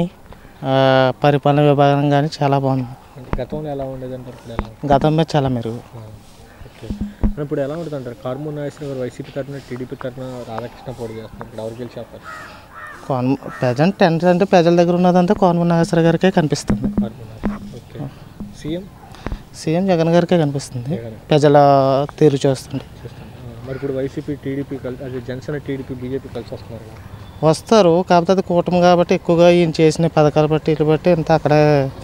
పరిపాలన విభాగం కానీ చాలా బాగుంది అంటే గతంలో ఎలా ఉండేది అంటారు ఇప్పుడు ఎలా ఉంది? గతం మీద చాలా మెరుగు ఓకే మరి ఇప్పుడు ఎలా ఉంటుంది అంటారు కార్మూర్ నాగేశ్వర గారు వైసీపీ తరఫున టీడీపీ తరఫున రాధాకృష్ణ పోటీ చేస్తున్నారు ఇక్కడ ఎవరు గెలిచి అవకాశం కాన్ ప్రజెంట్ టెంట్ అంటే ప్రజల దగ్గర ఉన్నదంతా కోనమూరి నాగేశ్వర గారికే కనిపిస్తుంది Karumuri Nageswara okay CM CM Jagan గారికే కనిపిస్తుంది జగన్. ప్రజల తీరు చూస్తుంది చూస్తాను ఆ, మరి ఇప్పుడు వైసీపీ టీడీపీ కలిసి అదే జనసేన టీడీపీ బీజేపీ కలిసి వస్తున్నారు కదా వస్తారు కాకపోతే అది కూటమి కాబట్టి ఎక్కువగా ఈయన చేసిన పథకాలు బట్టి ఇటు బట్టి ఇంత అక్కడే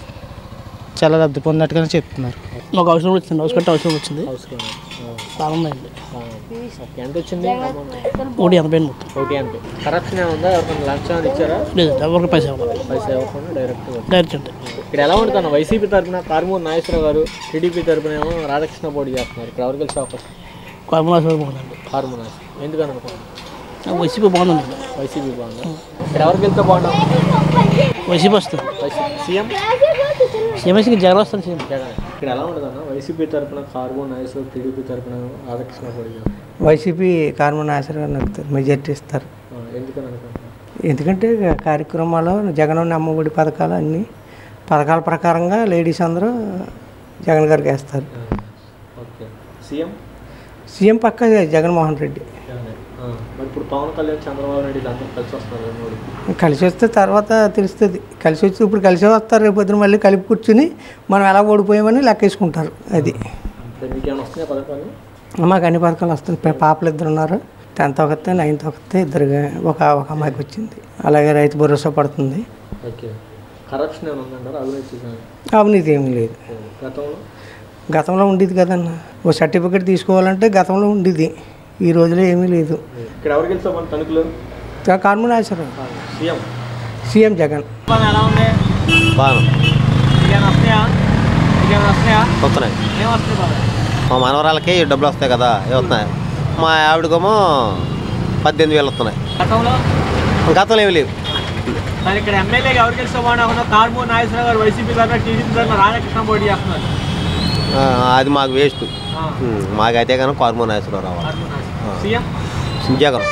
చాలా లబ్ధి పొందినట్టుగానే చెప్తున్నారు మాకు అవసరం వచ్చింది హౌస్ కట్టే అవసరం వచ్చింది అవసరం చాలా ఉందండి ఓకే ఎంత వచ్చింది ఒకటి ఎనభై మొత్తం ఒకటి ఎనభై కరప్షన్ ఏమైనా ఉందా ఎవరికైనా లంచం ఏమైనా ఇచ్చారా లేదండి ఎవరికి పైసా ఇవ్వాలి పైసా ఇవ్వకుండా డైరెక్ట్ డైరెక్ట్ అండి ఇక్కడ ఎలా ఉంటుంది వైసీపీ తరపున కార్మూర్ నాగేశ్వర గారు టీడీపీ తరపున ఏమో రాధాకృష్ణ పోటీ చేస్తున్నారు ఇక్కడ ఎవరు గెలిచే అవకాశం కార్మలాశ్వరం బాగుందండి కార్మూర్ నాగేశ్వర ఎందుకని అనుకుంటున్నాను వైసీపీ బాగుందండి వైసీపీ బాగుందా ఇక్కడ ఎవరికి వెళ్తే బాగుంటాం వైసీపీ వస్తుంది వైసీపీ సీఎం సీఎంఎస్కి జగన్ వస్తుంది సీఎం జగన్ ఇక్కడ ఎలా ఉంటుందన్న వైసీపీ తరపున కార్మూర్ నాగేశ్వర టీడీపీ తరపున రాధాకృష్ణ పోటీ చేస్తున్నారు వైసీపీ కార్మన్ నాగేశ్వర గారు నడుపుతారు మెజార్టీ ఇస్తారు ఆ, ఎందుకని అనుకుంటున్నాను ఎందుకంటే కార్యక్రమాలు జగన్ అమ్మఒడి పథకాలు అన్నీ పథకాల ప్రకారంగా లేడీస్ అందరూ జగన్ గారికి వేస్తారు ఓకే సీఎం సీఎం పక్క జగన్మోహన్ రెడ్డి జగనే. ఆ, మరి ఇప్పుడు పవన్ కళ్యాణ్ చంద్రబాబు నాయుడు వీళ్ళందరూ కలిసి వస్తున్నారు కదా మోడీ కలిసి వస్తే తర్వాత తెలుస్తుంది కలిసి వచ్చి ఇప్పుడు కలిసే వస్తారు రేపు పొద్దున మళ్ళీ కలిపి కూర్చుని మనం ఎలా ఓడిపోయామని లెక్కేసుకుంటారు అది అంటే మీకు ఏమైనా వస్తున్నాయి పథకాలు మాకు అన్ని పథకాలు వస్తుంది పా- పాపలు ఇద్దరు ఉన్నారు టెన్త్ ఒకతే నైన్త్ ఒకతే ఇద్దరు ఒక ఒక అమ్మాయికి వచ్చింది అలాగే రైతు భరోసా పడుతుంది ఓకే కరప్షన్ ఏమైనా ఉందంటారా అవినీతి కానీ? అవినీతి ఏమీ లేదు గతంలో గతంలో ఉండేది కదన్న ఓ సర్టిఫికేట్ తీసుకోవాలంటే గతంలో ఉండేది ఈ రోజులో ఏమీ లేదు ఇక్కడ ఎవరు గెలిచాం మన తణుకులో కార్మనాశ్వరం సీఎం సీఎం జగన్ పవన్ ఎలా ఉంది బాగా మీకేమైనా వస్తున్నాయా మీకేమైనా వస్తున్నాయా వస్తున్నాయి ఏం వస్తున్నాయి బాబా మా మనవరాలకి డబ్బులు వస్తాయి కదా ఏ వస్తున్నాయి మా ఆవిడకేమో పద్దెనిమిది వేలు వస్తున్నాయి గతంలో గతంలో ఏమి లేవు మరి ఇక్కడ ఎమ్మెల్యేగా ఎవరు గెలిస్తే బాగుండా కార్మూర్ నాగేశ్వర గారు వైసీపీ తరఫున టీడీపీ తరఫున రాధాకృష్ణ పోటీ చేస్తున్నారు ఆ, అది మాకు వేస్ట్ మాకైతే కానీ కార్మో నాగేశ్వరరావు రావాలి ఆ. సీఎం జగన్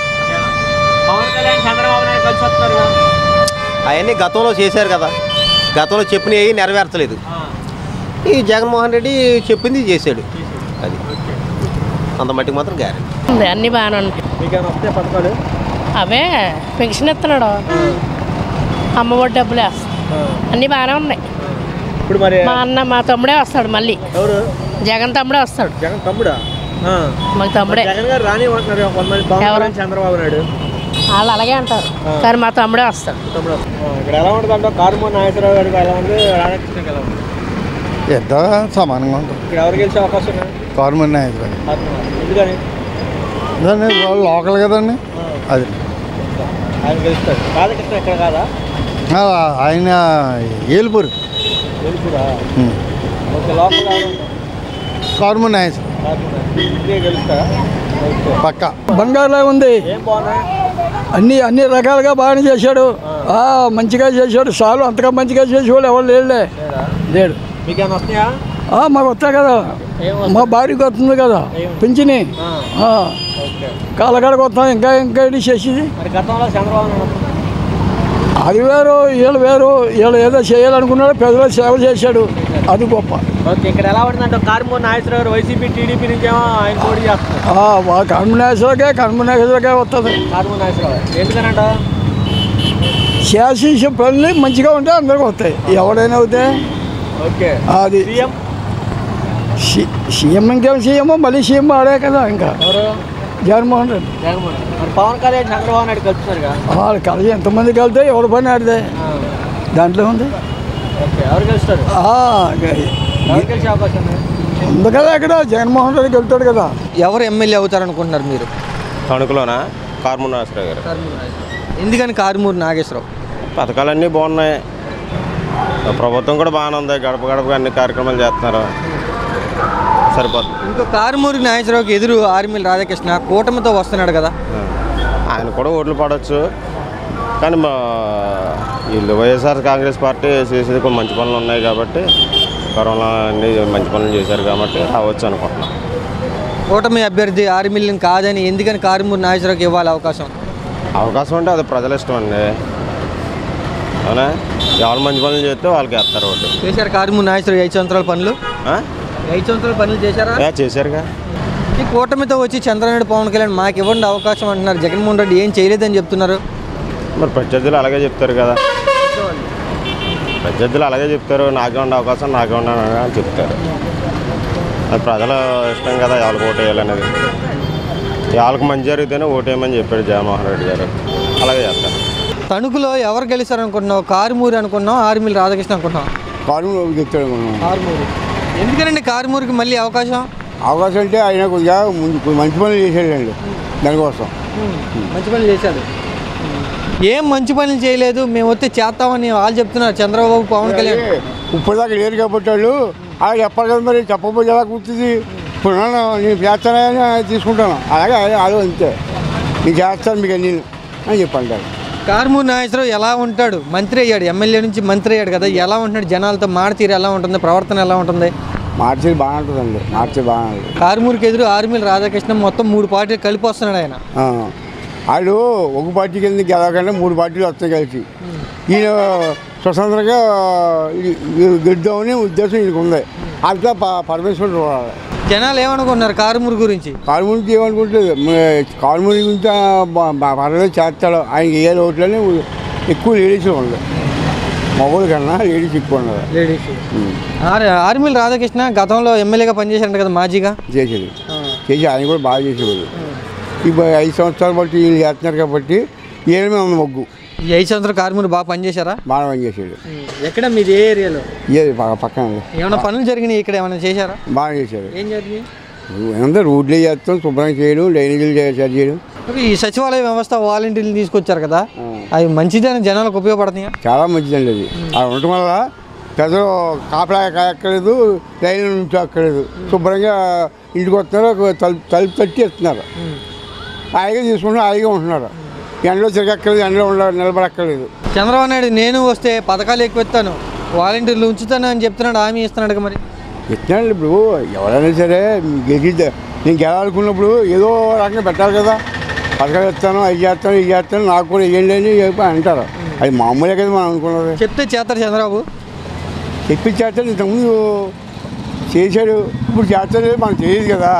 పవన్ కళ్యాణ్ చంద్రబాబు నాయుడు కలిసి వస్తున్నారు కదా అవన్నీ గతంలో చేశారు కదా గతంలో చెప్పినవి నెరవేర్చలేదు ఈ జగన్మోహన్ రెడ్డి చెప్పింది చేశాడు అది అంత మట్టికి మాత్రం గ్యారెంటీ ఉంది అన్నీ బాగానే ఉంటాయి మీకేమైనా వస్తాయి పథకాలు అవే పెన్షన్ ఇస్తున్నాడు అమ్మఒడి డబ్బులు వేస్తాడు అన్నీ బాగానే ఉన్నాయి ఇప్పుడు మరి మా అన్న మా తమ్ముడే వస్తాడు మళ్ళీ ఎవరు జగన్ తమ్ముడే వస్తాడు జగన్ తమ్ముడా ఆ. మాకు తమ్ముడే మరి జగన్ గారు రాని అంటున్నారు కొంతమంది పవన్ కళ్యాణ్ చంద్రబాబు నాయుడు వాళ్ళు అలాగే అంటారు కానీ మా తమ్ముడే వస్తాడు తమ్ముడు ఆ, ఇక్కడ ఎలా ఉంటుంది అంటే కార్మో నాగేశ్వరరావు గారికి ఎలా ఉంది రాధాకృష్ణకి ఎలా ఉంది ఇద్దరు సమానంగా ఉంటుంది ఇక్కడ ఎవరు గెలిచే అవకాశం ఉన్నాయి గవర్నమెంట్ నాయకులు ఎందుకని దాన్ని వాళ్ళు లోకల్ కదండి అది ఆయన గెలుస్తాడు రాధాకృష్ణ ఇక్కడ కాదా ఆ, ఆయన ఏలుపూరు గెలుపురా ఉం. ఓకే లోపల ఎవరు? గవర్నమెంట్ నాయకులు ఇదే గెలుస్తారా ఓకే పక్క బంగారులా ఉంది ఏం బాగున్నాయి అన్ని అన్ని రకాలుగా బాగానే చేశాడు ఆ, మంచిగా చేశాడు చాలు అంతగా మంచిగా చేసేవాళ్ళు ఎవరు లేడులే లేడు మీకేమైనా వస్తున్నాయా ఆ, మాకు వస్తాయి కదా మా భార్యకి వస్తుంది కదా పింఛని ఆ. ఓకే కాలకాడకు వస్తాం ఇంకా ఇంకా ఏంటి చేసేది మరి గతంలో చంద్రబాబు నాయుడు అది వేరు వీళ్ళు వేరు వీళ్ళు ఏదో చేయాలనుకున్నాడు ప్రజలకు సేవ చేశాడు అది గొప్ప ఓకే ఇక్కడ ఎలా పడుతుందంటే కారుమూరి నాగేశ్వరరావు గారు వైసీపీ టీడీపీ నుంచి ఏమో ఆయన పోటీ చేస్తున్నారు ఆ, మా కన్మనేశ్వరకే కన్మనేశ్వరకే వస్తుంది కారుమూరి నాగేశ్వరరావు గారు ఎందుకనంట చేసేసే పనులు మంచిగా ఉంటే అందరికి వస్తాయి ఎవడైనా అవుతాయి ఓకే అది సీఎం సి- సీఎం ఇంకేం సీఎం మళ్ళీ సీఎం ఆడే కదా ఇంకా ఎవరు జగన్మోహన్ రెడ్డి జగన్మోహన్ రెడ్డి. మరి పవన్ కళ్యాణ్ చంద్రబాబు నాయుడు కలుపుతున్నారుగా వాళ్ళు కలిసి ఎంతమంది కలితే ఎవడు పని ఆడితే దాంట్లో ఉంది ఓకే ఎవరు గెలుస్తారు ఆ, గ- ఎవరు గెలిచే అవకాశం ఉంది ఉంది కదా అక్కడ జగన్మోహన్ రెడ్డి వెళ్తాడు కదా ఎవరు ఎమ్మెల్యే అవుతారు అనుకుంటున్నారు మీరు తణుకులోనా కార్మూర్ నాగేశ్వరరావు గారు ఎందుకని కారుమూరి నాగేశ్వరరావు పథకాలన్నీ బాగున్నాయి ప్రభుత్వం కూడా బాగానే ఉంది గడప గడపగా అన్ని కార్యక్రమాలు చేస్తున్నారు సరిపోతుంది ఇంకో కారుమూరి నాగేశ్వరరావుకి ఎదురు ఆర్మీల రాధాకృష్ణ కూటమితో వస్తున్నాడు కదా ఆయన కూడా ఓట్లు పడవచ్చు కానీ మా వీళ్ళు వైఎస్ఆర్ కాంగ్రెస్ పార్టీ చేసేది కొన్ని మంచి పనులు ఉన్నాయి కాబట్టి కరోనా అన్ని మంచి పనులు చేశారు కాబట్టి రావచ్చు అనుకుంటున్నాం కూటమి అభ్యర్థి ఆర్మీలను కాదని ఎందుకని కారుమూరి నాగేశ్వరరావుకి ఇవ్వాలి అవకాశం అవకాశం అంటే అది ప్రజల ఇష్టం అండి అవునా ఎవరు మంచి పనులు చేస్తే వాళ్ళకి వేస్తారు ఓటు చేశారు కారుమూరి నాగేశ్వరరావు ఐదు సంవత్సరాల పనులు ఆ? ఐదు సంవత్సరాల పనులు చేశారా ఏ, చేశారుగా ఈ కూటమితో వచ్చి చంద్రనాయుడు పవన్ కళ్యాణ్ మాకు ఇవ్వండి అవకాశం అంటున్నారు జగన్మోహన్ రెడ్డి ఏం చేయలేదని చెప్తున్నారు మరి ప్రత్యర్థులు అలాగే చెప్తారు కదా ప్రత్యర్థులు అలాగే చెప్తారు నాకే ఉండే అవకాశం నాకే ఉన్నాను అని చెప్తారు అది ప్రజల ఇష్టం కదా ఎవరికి ఓటు వేయాలనేది వాళ్ళకి మంచి జరిగితేనే ఓటు వేయమని చెప్పాడు జగన్మోహన్ రెడ్డి గారు అలాగే చేస్తారు తణుకులో ఎవరు గెలుస్తారు అనుకుంటున్నావు కారుమూరి అనుకున్నావు ఆర్మీలు రాధాకృష్ణ అనుకుంటున్నావు కారుమూరు చెప్తాడు మనం కారుమూరి ఎందుకనండి కారుమూరికి మళ్ళీ అవకాశం అవకాశం అంటే ఆయన కొద్దిగా ముందు కొద్ది మంచి పనులు చేశాడండి దానికోసం మంచి పనులు చేశాడు ఏం మంచి పనులు చేయలేదు మేము వస్తే చేస్తామని వాళ్ళు చెప్తున్నారు చంద్రబాబు పవన్ కళ్యాణ్ ఇప్పటిదాకా లేరు కాబట్టి వాళ్ళు అలా చెప్పాలి కదా మరి చెప్పకపోతే ఎలా కూర్చుంది ఇప్పుడు ఉన్నాను, నేను చేస్తానని తీసుకుంటాను అలాగే ఆయన వాళ్ళు అంతే నేను చేస్తాను మీకు నేను అని చెప్పంటారు కారుమూరి నాగేశ్వరరావు ఎలా ఉంటాడు మంత్రి అయ్యాడు ఎమ్మెల్యే నుంచి మంత్రి అయ్యాడు కదా ఎలా ఉంటున్నాడు జనాలతో మాడతీరు ఎలా ఉంటుంది ప్రవర్తన ఎలా ఉంటుంది మార్చేది బాగానే ఉంటుందండి మార్చేది బాగానే ఉంటుంది కారుమూరికి ఎదురు ఆర్మీల రాధాకృష్ణ మొత్తం మూడు పార్టీలు కలిపి వస్తున్నాడు ఆయన ఆ. వాళ్ళు ఒక పార్టీ కింద గెలవకుండా మూడు పార్టీలు వస్తాయి కలిసి ఈయన స్వతంత్రంగా ఈ- ఈ గెలుద్దామని ఉద్దేశం ఈయనకు ఉంది అంతా ప- పరమేశ్వరుడు చూడాలి జనాలు ఏమనుకుంటున్నారు కారుమూరి గురించి కారుమూరికి ఏమనుకుంటుంది కారుమూరి గురించి బ- బ- పర్వాలేదు చేస్తాడు ఆయన వేయాలి ఓట్లని ఎక్కువ లేడీస్ ఉంది మగవాళ్ళ కన్నా లేడీస్ ఎక్కువ ఉన్నారు లేడీస్ ఆర్మీల రాధాకృష్ణ గతంలో ఎమ్మెల్యేగా పనిచేశారంట కదా మాజీగా చేసేది చేసి ఆయన కూడా బాగా చేసేవాడు ఇప్పుడు ఐదు సంవత్సరాలు బట్టి వీళ్ళు చేస్తున్నారు కాబట్టి ఏడమే ఉంది మొగ్గు ఈ ఐదు సంవత్సరాలు కారుమూరి బాగా పనిచేశారా బాగా పని చేసాడు ఎక్కడ మీది ఏ ఏరియాలో ఏది పక్క- పక్కన ఏమైనా పనులు జరిగినాయి ఇక్కడ ఏమైనా చేశారా బాగా చేశాడు ఏం జరిగింది అందరూ రోడ్లే చేస్తాం శుభ్రం చేయడం డ్రైనేజీలు చే- సరి చేయడం ఓకే, ఈ సచివాలయ వ్యవస్థ వాలంటీర్లు తీసుకొచ్చారు కదా అవి మంచిదని జనాలకు ఉపయోగపడుతున్నాయా చాలా మంచిదండి అది అది ఉండటం వల్ల పెద్దలు కాపలా కాయక్కర్లేదు లైన్లో నుంచి అక్కర్లేదు శుభ్రంగా ఇంటికి వస్తున్నారు ఒక తలుపు తలుపు తట్టి ఇస్తున్నారు హాయిగా తీసుకుంటున్నారు హాయిగా ఉంటున్నారు ఎండలో తిరగక్కర్లేదు ఎండలో ఉండ నిలబడక్కర్లేదు చంద్రబాబు నాయుడు నేను వస్తే పథకాలు ఎక్కువ ఇస్తాను వాలంటీర్లు ఉంచుతాను అని చెప్తున్నాడు హామీ ఇస్తున్నాడు కదా మరి ఇస్తున్నాడు ఇప్పుడు ఎవరైనా సరే గెలిచి నేను గెలాలనుకున్నప్పుడు ఏదో రకంగా పెట్టాలి కదా పథకాలు ఇస్తాను అవి చేస్తాను ఇది చేస్తాను నాకు కూడా వేయండి అని చెప్పి అంటారు అది మామూలే కదా మనం అనుకున్నది చెప్తే చేస్తారు చంద్రబాబు చెప్పి చేస్తాడు ఇంతకుముందు చేశాడు ఇప్పుడు చేస్తాడు మనకు తెలియదు కదా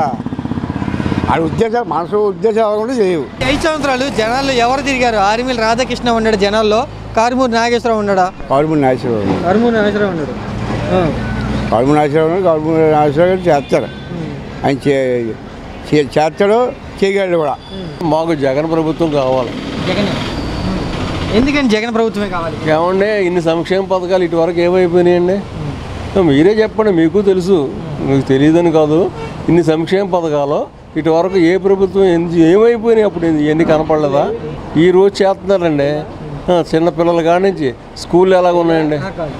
ఆ ఉద్దేశాలు మనసు ఉద్దేశాలు కూడా తెలియవు ఈ ఐదు సంవత్సరాలు జనాల్లో ఎవరు తిరిగారు ఆర్మీల రాధాకృష్ణ ఉన్నాడు జనాల్లో కారుమూరి నాగేశ్వరరావు ఉన్నాడా గవర్నమెంట్ నాగేశ్వరరావు కారుమూరి నాగేశ్వరరావు ఉన్నాడు గవర్నమెంట్ నాగేశ్వరరావు గవర్నమెంట్ నాగేశ్వరరావు గారు చేస్తారు ఆయన చే- చే- చేస్తాడు చేయగలడు కూడా మాకు జగన్ ప్రభుత్వం కావాలి జగన్ ఎందుకని జగన్ ప్రభుత్వమే కావాలి ఏమండి ఇన్ని సంక్షేమ పథకాలు ఇటువరకు ఏమైపోయినాయండి మీరే చెప్పండి మీకు తెలుసు మీకు తెలియదని కాదు ఇన్ని సంక్షేమ పథకాలు ఇటు వరకు ఏ ప్రభుత్వం ఎందు ఏమైపోయినాయి అప్పుడు ఇవన్నీ కనపడలేదా ఈ రోజు చేస్తున్నారండి ఆ, చిన్న పిల్లల కాడి నుంచి స్కూళ్ళు ఎలాగ ఉన్నాయండి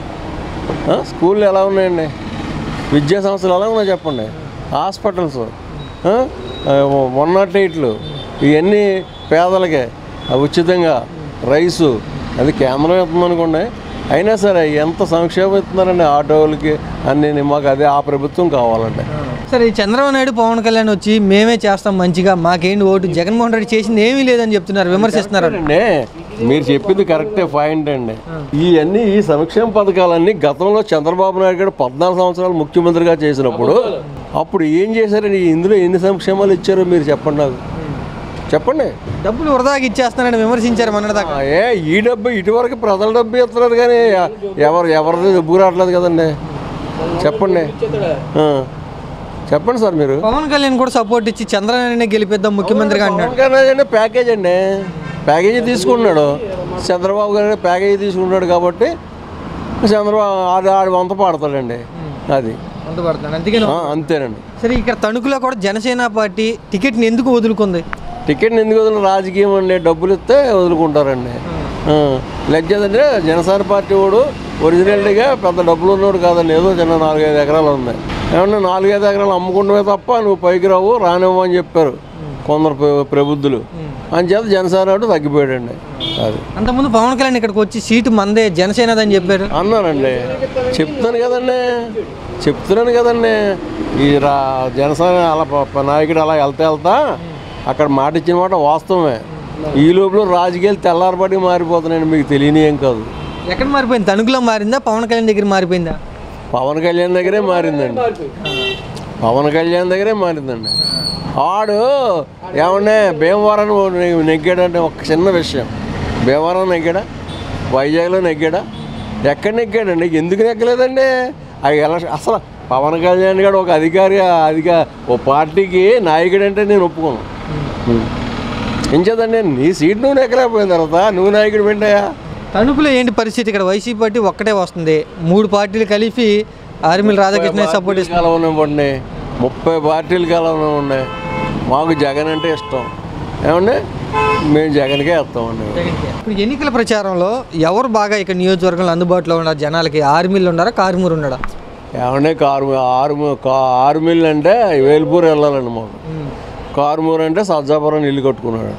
ఆ, స్కూళ్ళు ఎలా ఉన్నాయండి విద్యా సంస్థలు ఎలా ఉన్నాయి చెప్పండి హాస్పిటల్స్ ఆ, ఆ, వన్ నాట్ ఎయిట్లు ఇవన్నీ పేదలకే ఆ ఉచితంగా రైసు అది కేంద్రం ఇస్తుంది అనుకోండి అయినా సరే ఎంత సంక్షేమం ఇస్తున్నారండి ఆటోలకి అన్ని మాకు అదే ఆ ప్రభుత్వం కావాలండి సరే ఈ చంద్రబాబు నాయుడు పవన్ కళ్యాణ్ వచ్చి మేమే చేస్తాం మంచిగా మాకేంటి ఓటు జగన్మోహన్ రెడ్డి చేసింది ఏమీ లేదని చెప్తున్నారు విమర్శిస్తున్నారు అండి మీరు చెప్పింది కరెక్టే పాయింట్ అండి ఇవన్నీ ఈ సంక్షేమ పథకాలన్నీ గతంలో చంద్రబాబు నాయుడు గారు పద్నాలుగు సంవత్సరాలు ముఖ్యమంత్రిగా చేసినప్పుడు అప్పుడు ఏం చేశారండి ఇందులో ఎన్ని సంక్షేమాలు ఇచ్చారో మీరు చెప్పండి నాకు చెప్పండి డబ్బులు వృధాకి ఇచ్చేస్తున్నారని విమర్శించారు మన దాకా ఆ, ఏ ఈ డబ్బు ఇటువరకు ప్రజల డబ్బు ఇస్తున్నారు కానీ ఎవరు ఎవరిది డబ్బు రావట్లేదు కదండి చెప్పండి ఆ. చెప్పండి సార్ మీరు పవన్ కళ్యాణ్ కూడా సపోర్ట్ ఇచ్చి చంద్రబాబు గెలిపిద్దాం ముఖ్యమంత్రిగా అంటున్నాడు పవన్ కళ్యాణ్ అంటే ప్యాకేజ్ అండి ప్యాకేజీ తీసుకున్నాడు చంద్రబాబు గారు ప్యాకేజీ తీసుకున్నాడు కాబట్టి చంద్రబాబు ఆడు ఆడు వంత పాడతాడండి అది అంతపడుతున్నాడు అందుకని ఆ, అంతేనండి సరే ఇక్కడ తణుకులో కూడా జనసేన పార్టీ టికెట్ని ఎందుకు వదులుకుంది టికెట్ ఎందుకు వదిలి రాజకీయం అండి డబ్బులు ఇస్తే వదులుకుంటారండి ఆ, లేకపోతే జనసేన పార్టీ వాడు ఒరిజినల్గా పెద్ద డబ్బులు ఉన్నవాడు కాదండి ఏదో చిన్న నాలుగైదు ఎకరాలు ఉన్నాయి ఏమన్నా నాలుగైదు ఎకరాలు అమ్ముకుంటమే తప్ప నువ్వు పైకి రావు రానివ్వని చెప్పారు కొందరు ప్ర- ప్రబుద్ధులు అంచేత జనసేన వాడు తగ్గిపోయాడండి అది అంతకుముందు పవన్ కళ్యాణ్ ఇక్కడికి వచ్చి సీటు మందే జనసేనదని చెప్పారు అన్నారండి చెప్తున్నాను కదండి చెప్తున్నాను కదండి ఈ రా జనసేన అలా ప- ప- నాయకుడు అలా వెళ్తా వెళ్తా అక్కడ మాట ఇచ్చిన మాట వాస్తవమే ఈ లోపల రాజకీయాలు తెల్లారబడి మారిపోతున్నాయండి మీకు తెలియని ఏం కాదు ఎక్కడ మారిపోయింది తణుకులో మారిందా పవన్ కళ్యాణ్ దగ్గర మారిపోయిందా పవన్ కళ్యాణ్ దగ్గరే మారిందండి పవన్ కళ్యాణ్ దగ్గరే మారిందండి ఆడు ఏమన్నా భీమవరం నె- నెగ్గాడంటే ఒక చిన్న విషయం భీమవరం నెగ్గాడా వైజాగ్లో నెగ్గాడా ఎక్కడ నెగ్గాడండి ఎందుకు నెగ్గలేదండి అవి ఎలా అసలు పవన్ కళ్యాణ్ గారు ఒక అధికారి అధిక ఓ పార్టీకి నాయకుడు అంటే నేను ఒప్పుకోను ఏం చేద్దండి నీ సీట్ నువ్వు నెగ్గలేకపోయిన తర్వాత నువ్వు నాయకుడు పెట్టాయా తణుకులో ఏంటి పరిస్థితి ఇక్కడ వైసీపీ పార్టీ ఒక్కటే వస్తుంది మూడు పార్టీలు కలిపి ఆర్మీల రాధాకృష్ణ సపోర్ట్ ఇస్తున్నారు కలవనివ్వండి ముప్పై పార్టీలు కలవనివ్వండి మాకు జగన్ అంటే ఇష్టం ఏమండి మేము జగన్కే వేస్తామండి ఇప్పుడు ఎన్నికల ప్రచారంలో ఎవరు బాగా ఇక్కడ నియోజకవర్గంలో అందుబాటులో ఉన్నారు జనాలకి ఆర్మీలు ఉన్నారా కార్మూరు ఉన్నాడా ఏమంటే కారు ఆరు ఆర్మిల్ అంటే వేల్పూర్ వెళ్ళాలండి మాకు కారుమూరు అంటే సజ్జాపురం ఇల్లు కట్టుకున్నాడు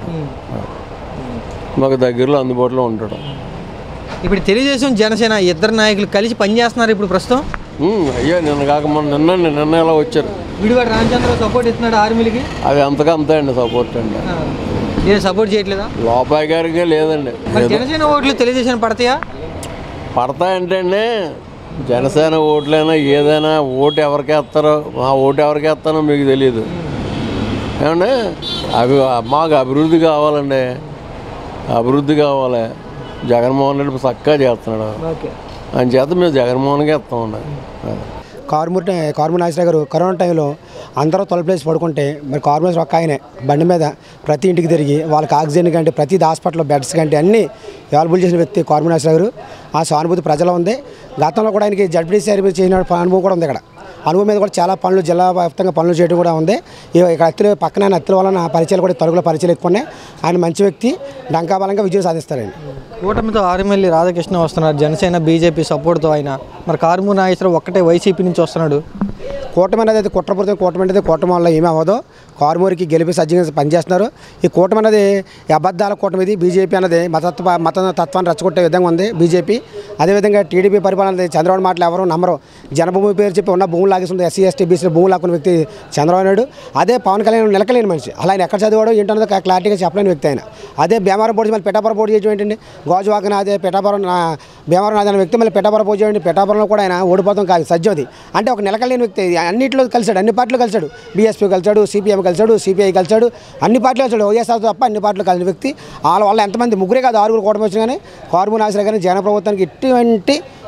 మాకు దగ్గరలో అందుబాటులో ఉంటాడు ఇప్పుడు తెలుగుదేశం జనసేన ఇద్దరు నాయకులు కలిసి పనిచేస్తున్నారు ఇప్పుడు ప్రస్తుతం ఉమ్, అయ్యో నిన్న కాక మొన్న నిన్న నిన్న ఎలా వచ్చారు విడివాడు రామచంద్ర సపోర్ట్ ఇస్తున్నాడు ఆర్మీలకి అది అంతగా అంతే అండి సపోర్ట్ అండి నేను సపోర్ట్ చేయట్లేదా లోపాయి గారికి లేదండి మరి ఏదో జనసేన ఓట్లు తెలుగుదేశం పడతాయా పడతాయంటే అండి జనసేన ఓట్లైనా ఏదైనా ఓటు ఎవరికి వేస్తారో మా ఓటు ఎవరికి వేస్తానో మీకు తెలియదు ఏమండి అవి మాకు అభివృద్ధి కావాలండి అభివృద్ధి కావాలి జగన్మోహన్ రెడ్డి చక్కగా చేస్తున్నాడు ఓకే అని చేత మేము జగన్మోహన్కే ఇస్తామండి అది. కారుమూరి కారుమూరి నాగేశ్వర గారు కరోనా టైంలో అందరూ తొలప్లేసి పడుకుంటే మరి కారుమూరి ఒక్క ఆయనే బండి మీద ప్రతి ఇంటికి తిరిగి వాళ్ళకి ఆక్సిజన్ కంటే ప్రతి హాస్పిటల్లో బెడ్స్ కంటే అన్నీ అవైలబుల్ చేసిన వ్యక్తి కారుమూరి నాగేశ్వర గారు ఆ సానుభూతి ప్రజల్లో ఉంది గతంలో కూడా ఆయనకి జడ్పీ సర్వీస్ చేసిన అనుభవం కూడా ఉంది ఇక్కడ అనుభవం మీద కూడా చాలా పనులు జిల్లా వ్యాప్తంగా పనులు చేయడం కూడా ఉంది ఇక ఇక్కడ అత్తిల పక్కన ఆయన అత్తిల వలన పరిచయాలు కూడా తరుగుల పరిచయాలు ఎక్కువ ఉన్నాయి ఆయన మంచి వ్యక్తి డంకాబలంగా విజయం సాధిస్తారండి కూటమితో ఆర్ఎంఎల్ఏ రాధాకృష్ణ వస్తున్నారు జనసేన బీజేపీ సపోర్ట్తో ఆయన మరి కారుమూరి నాగేశ్వరరావు ఒక్కటే వైసీపీ నుంచి వస్తున్నాడు కూటమి అనేది అయితే కుట్రపూరితం కూటమి అనేది కూటమి వల్ల ఏమీ అవ్వదు కారుమూరికి గెలిపి సజ్జంగా పనిచేస్తున్నారు ఈ కూటమి అనేది ఈ అబద్ధాల కూటమి ఇది బీజేపీ అనేది మతత్వ మత తత్వాన్ని రెచ్చగొట్టే విధంగా ఉంది బీజేపీ అదేవిధంగా టీడీపీ పరిపాలన అనేది చంద్రబాబు మాటలు ఎవరు నమ్మరు జనభూమి పేరు చెప్పి ఉన్న భూములు లాగేస్తుంది ఎస్సీ ఎస్టీ బీసీ భూములు లాక్కున్న వ్యక్తి చంద్రబాబు నాయుడు అదే పవన్ కళ్యాణ్ నిలకలేని మనిషి అలా ఆయన ఎక్కడ చదివాడో ఏంటన్నది క్లారిటీగా చెప్పలేని వ్యక్తి ఆయన అదే భీమవరం పోటీ మళ్ళీ పిఠాపురం పోటీ చేయడం ఏంటండి గోజువాకన అదే పిఠాపురం నా భీమవరం నాది అనే వ్యక్తి మళ్ళీ పిఠాపురం పోటీ చేయండి పిఠాపురంలో కూడా ఆయన ఓడిపోతాం కాదు సజ్జోది అంటే ఒక నిలకలేని వ్యక్తి అన్నింటిలో కలిసాడు అన్ని పార్టీలు కలిసాడు బీఎస్పీ కలిసాడు సిపిఎం కలిసాడు సిపిఐ కలిసాడు అన్ని పార్టీలు కలిసాడు వైఎస్ఆర్ తప్ప అన్ని పార్టీలు కలిసిన వ్యక్తి వాళ్ళ వల్ల ఎంతమంది ముగ్గురే కాదు ఆరుగురు కూటమి వచ్చిన కానీ కారుమూరి నాగేశ్వర గారిని జన ప్రభుత్వానికి ఎటువంటి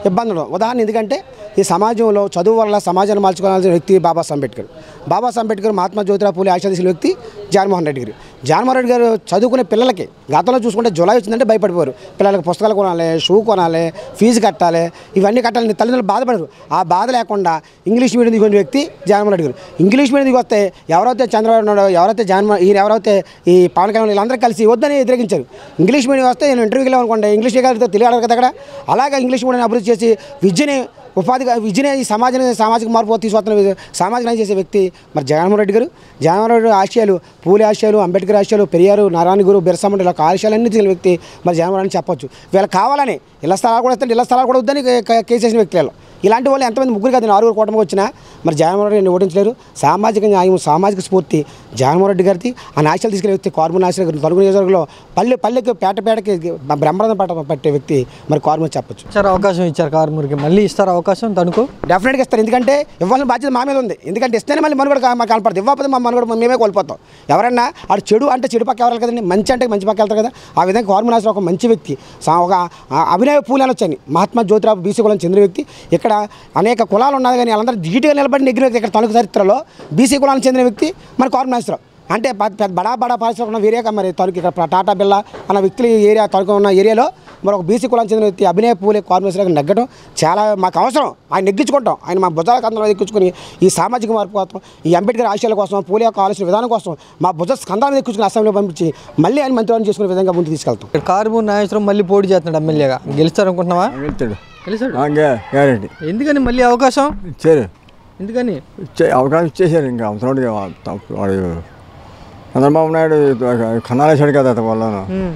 ఇబ్బంది ఉండదు ఉదాహరణ ఎందుకంటే ఈ సమాజంలో చదువు వల్ల సమాజాన్ని మార్చుకోవాల్సిన వ్యక్తి బాబాసాహెబ్ అంబేద్కర్ బాబాసాహెబ్ అంబేద్కర్ మహాత్మా జ్యోతిరావు పూలే ఆశాదీసిన వ్యక్తి జగన్మోహన్ రెడ్డి గారు జగన్మోహన్ రెడ్డి గారు చదువుకునే పిల్లలకి గతంలో చూసుకుంటే జులై వచ్చిందంటే భయపడిపోరు పిల్లలకి పుస్తకాలు కొనాలి షూ కొనాలి ఫీజు కట్టాలి ఇవన్నీ కట్టాలని తల్లిదండ్రులు బాధపడరు ఆ బాధ లేకుండా ఇంగ్లీష్ మీడియం దిగిన వ్యక్తి జగన్మోహన్ రెడ్డి గారు ఇంగ్లీష్ మీడియం దిగి వస్తే ఎవరైతే చంద్రబాబు నాయుడు ఎవరైతే జగన్మోహన్ ఈయన ఎవరైతే ఈ పవన్ కళ్యాణ్ వీళ్ళందరూ కలిసి వద్దని వ్యతిరేకించారు ఇంగ్లీష్ మీడియం వస్తే నేను ఇంటర్వ్యూకి వెళ్ళామనుకోండి ఇంగ్లీష్ కలిగితే తెలియదు కదా అక్కడ అలాగే ఇంగ్లీష్ మీడియం అభివృద్ధి చేసి విద్యని ఉపాధిగా విద్యనే ఈ సమాజాన్ని సామాజిక మార్పు తీసుకొస్తున్న సామాజిక చేసే వ్యక్తి మరి జగన్మోహన్ రెడ్డి గారు జగన్మోహన్ రెడ్డి ఆశయాలు పూలే ఆశయాలు అంబేద్కర్ ఆశయాలు పెరియారు నారాయణ గురు బిరసా ముందు ఇలా ఆశయాలన్నీ తెలిసిన వ్యక్తి మరి జగన్మోహన్ రెడ్డి చెప్పొచ్చు వీళ్ళకి కావాలని ఇళ్ల స్థలాలు కూడా ఇస్తే ఇళ్ల స్థలాలు కూడా వద్దని కే- కేసు వేసిన వ్యక్తి వీళ్ళు ఇలాంటి వాళ్ళు ఎంతమంది ముగ్గురు కాదు ఆరుగురు కూటమికి వచ్చినా మరి జగన్మోహన్ రెడ్డిని ఓడించలేరు సామాజిక న్యాయం సామాజిక స్ఫూర్తి జగన్మోహన్ రెడ్డి గారిది ఆ ఆశయాలు తీసుకెళ్లే వ్యక్తి కార్మూర్ నాశన గారు తలుగు నియోజకవర్గంలో పల్లె పల్లెకి పేట పేటకి బ్రహ్మరథం పట్ట పట్టే వ్యక్తి మరి కార్మూర్ చెప్పొచ్చు ఇచ్చారు అవకాశం ఇచ్చారు కారుమూరికి మళ్ళీ ఇస్తారు అవకాశం తణుకు డెఫినెట్గా ఇస్తారు ఎందుకంటే ఇవ్వాల్సిన బాధ్యత మా మీద ఉంది ఎందుకంటే ఇస్తేనే మళ్ళీ మనుగడ కా- మాకు కనపడుతుంది ఇవ్వకపోతే మా మనుగడ మేమే కోల్పోతాం ఎవరన్నా ఆడు చెడు అంటే చెడు పక్క ఎవరు కదండి మంచి అంటే మంచి పక్క వెళ్తారు కదా ఆ విధంగా కార్మనాశ్వర ఒక మంచి వ్యక్తి సా- ఒక ఆ, అభినయ పూలు అని వచ్చాయి మహాత్మా జ్యోతిరావు బీసీ కులం చెందిన వ్యక్తి ఇక్కడ అనేక కులాలు ఉన్నాయి కానీ వాళ్ళందరూ ధీటుగా నిలబడి నెగ్గిన వ్యక్తి ఇక్కడ తణుకు చరిత్రలో బీసీ కులానికి చెందిన వ్యక్తి మన కార్మనాశ్వరరావు అంటే పెద్ద పెద్ద బడా బడా పారిశ్రామిక ఉన్న ఏరియా మరి తణుకు ఇక్కడ టాటా బిల్లా అన్న వ్యక్తులు ఈ ఏరియా తణుకు ఉన్న ఏరియాలో మరి ఒక బీసీ కులానికి చెందిన వ్యక్తి అభినయ పూలే కార్మికులకు నెగ్గడం చాలా మాకు అవసరం ఆయన నెగ్గించుకుంటాం ఆయన మా భుజాల కందంలో ఎక్కించుకొని ఈ సామాజిక మార్పు కోసం ఈ అంబేద్కర్ ఆశయాల కోసం పూలే యొక్క ఆలోచన విధానం కోసం మా భుజ స్కందాలను ఎక్కించుకుని అసెంబ్లీలో పంపించి మళ్ళీ ఆయన మంత్రివర్గం చేసుకునే విధంగా ముందుకు తీసుకెళ్తాం ఇక్కడ కారుమూరి నాగేశ్వరం మళ్ళీ పోటీ చేస్తున్నాడు ఎమ్మెల్యేగా గెలుస్తారు అనుకుంటున్నావా వెళ్తాడు గెలిచాడు గ్యారెంటీ ఎందుకని మళ్ళీ అవకాశం ఇచ్చారు ఎందుకని ఇచ్చే అవకాశం ఇచ్చేసారు ఇంకా అవసరం వాడు చంద్రబాబు నాయుడు కన్నాలేశాడు కదా అతని వల్ల ఉమ్.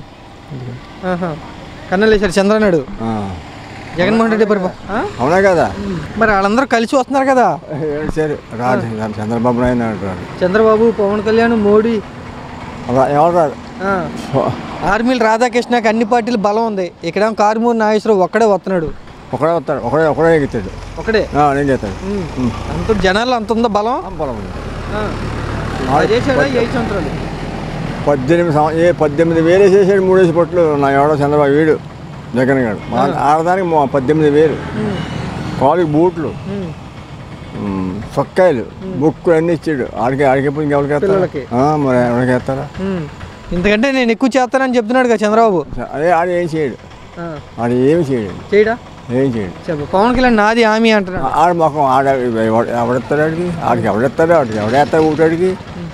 ఆహా. కన్నలేశారు చంద్రనాయుడు జగన్మోహన్ రెడ్డి పరిపా ఆ? అవునా కదా మరి వాళ్ళందరూ కలిసి వస్తున్నారు కదా ఏడ్చారు రాదు చంద్రబాబు నాయుడు అంటారు చంద్రబాబు పవన్ కళ్యాణ్ మోడీ అలా ఎవరు రాదు ఆ. ఆర్మీలు రాధాకృష్ణకి అన్ని పార్టీలు బలం ఉంది ఇక్కడేమో కారుమూరి నాగేశ్వరరావు ఒక్కడే వస్తున్నాడు ఒకడే వస్తాడు ఒకడే ఒకడే ఎగుతాడు ఒకడే నేను చేస్తాడు ఉమ్. అంత జనాలు అంత ఉందా బలం బలం ఉంది ఆ. అది చేశాడా ఈ ఐదు సంవత్సరాలు పద్దెనిమిది సంవ- ఏ పద్దెనిమిది వేలు చేసాడు మూడేసి పొట్లు నా ఎవడో చంద్రబాబు వీడు జగన్ గారు మా ఆడదానికి మొ- పద్దెనిమిది వేలు కాలుకి బూట్లు ఉమ్. ఉమ్, సొక్కాయలు బుక్కు అన్నీ ఇచ్చాడు ఆడికి ఆడికి ఎప్పుడు ఇంకెవరికి పిల్లలకి. వేస్తారా ఆ, మరి ఎవరికి వేస్తారా ఉమ్. ఇంతకంటే నేను ఎక్కువ చేస్తానని చెప్తున్నాడు కదా చంద్రబాబు అదే ఆడు ఏం చేయడు ఆ. ఆడు ఏమి చేయడు చేయడా ఏం చేయడు చెప్పు పవన్ కళ్యాణ్ నాది హామీ అంటున్నాడు ఆడ మొఖం ఆడ ఎవడు- ఎవడెత్తాడు ఆడికి ఆడికి ఎవడెత్తాడు ఆడికి ఎవడేస్తాడు ఊటాడికి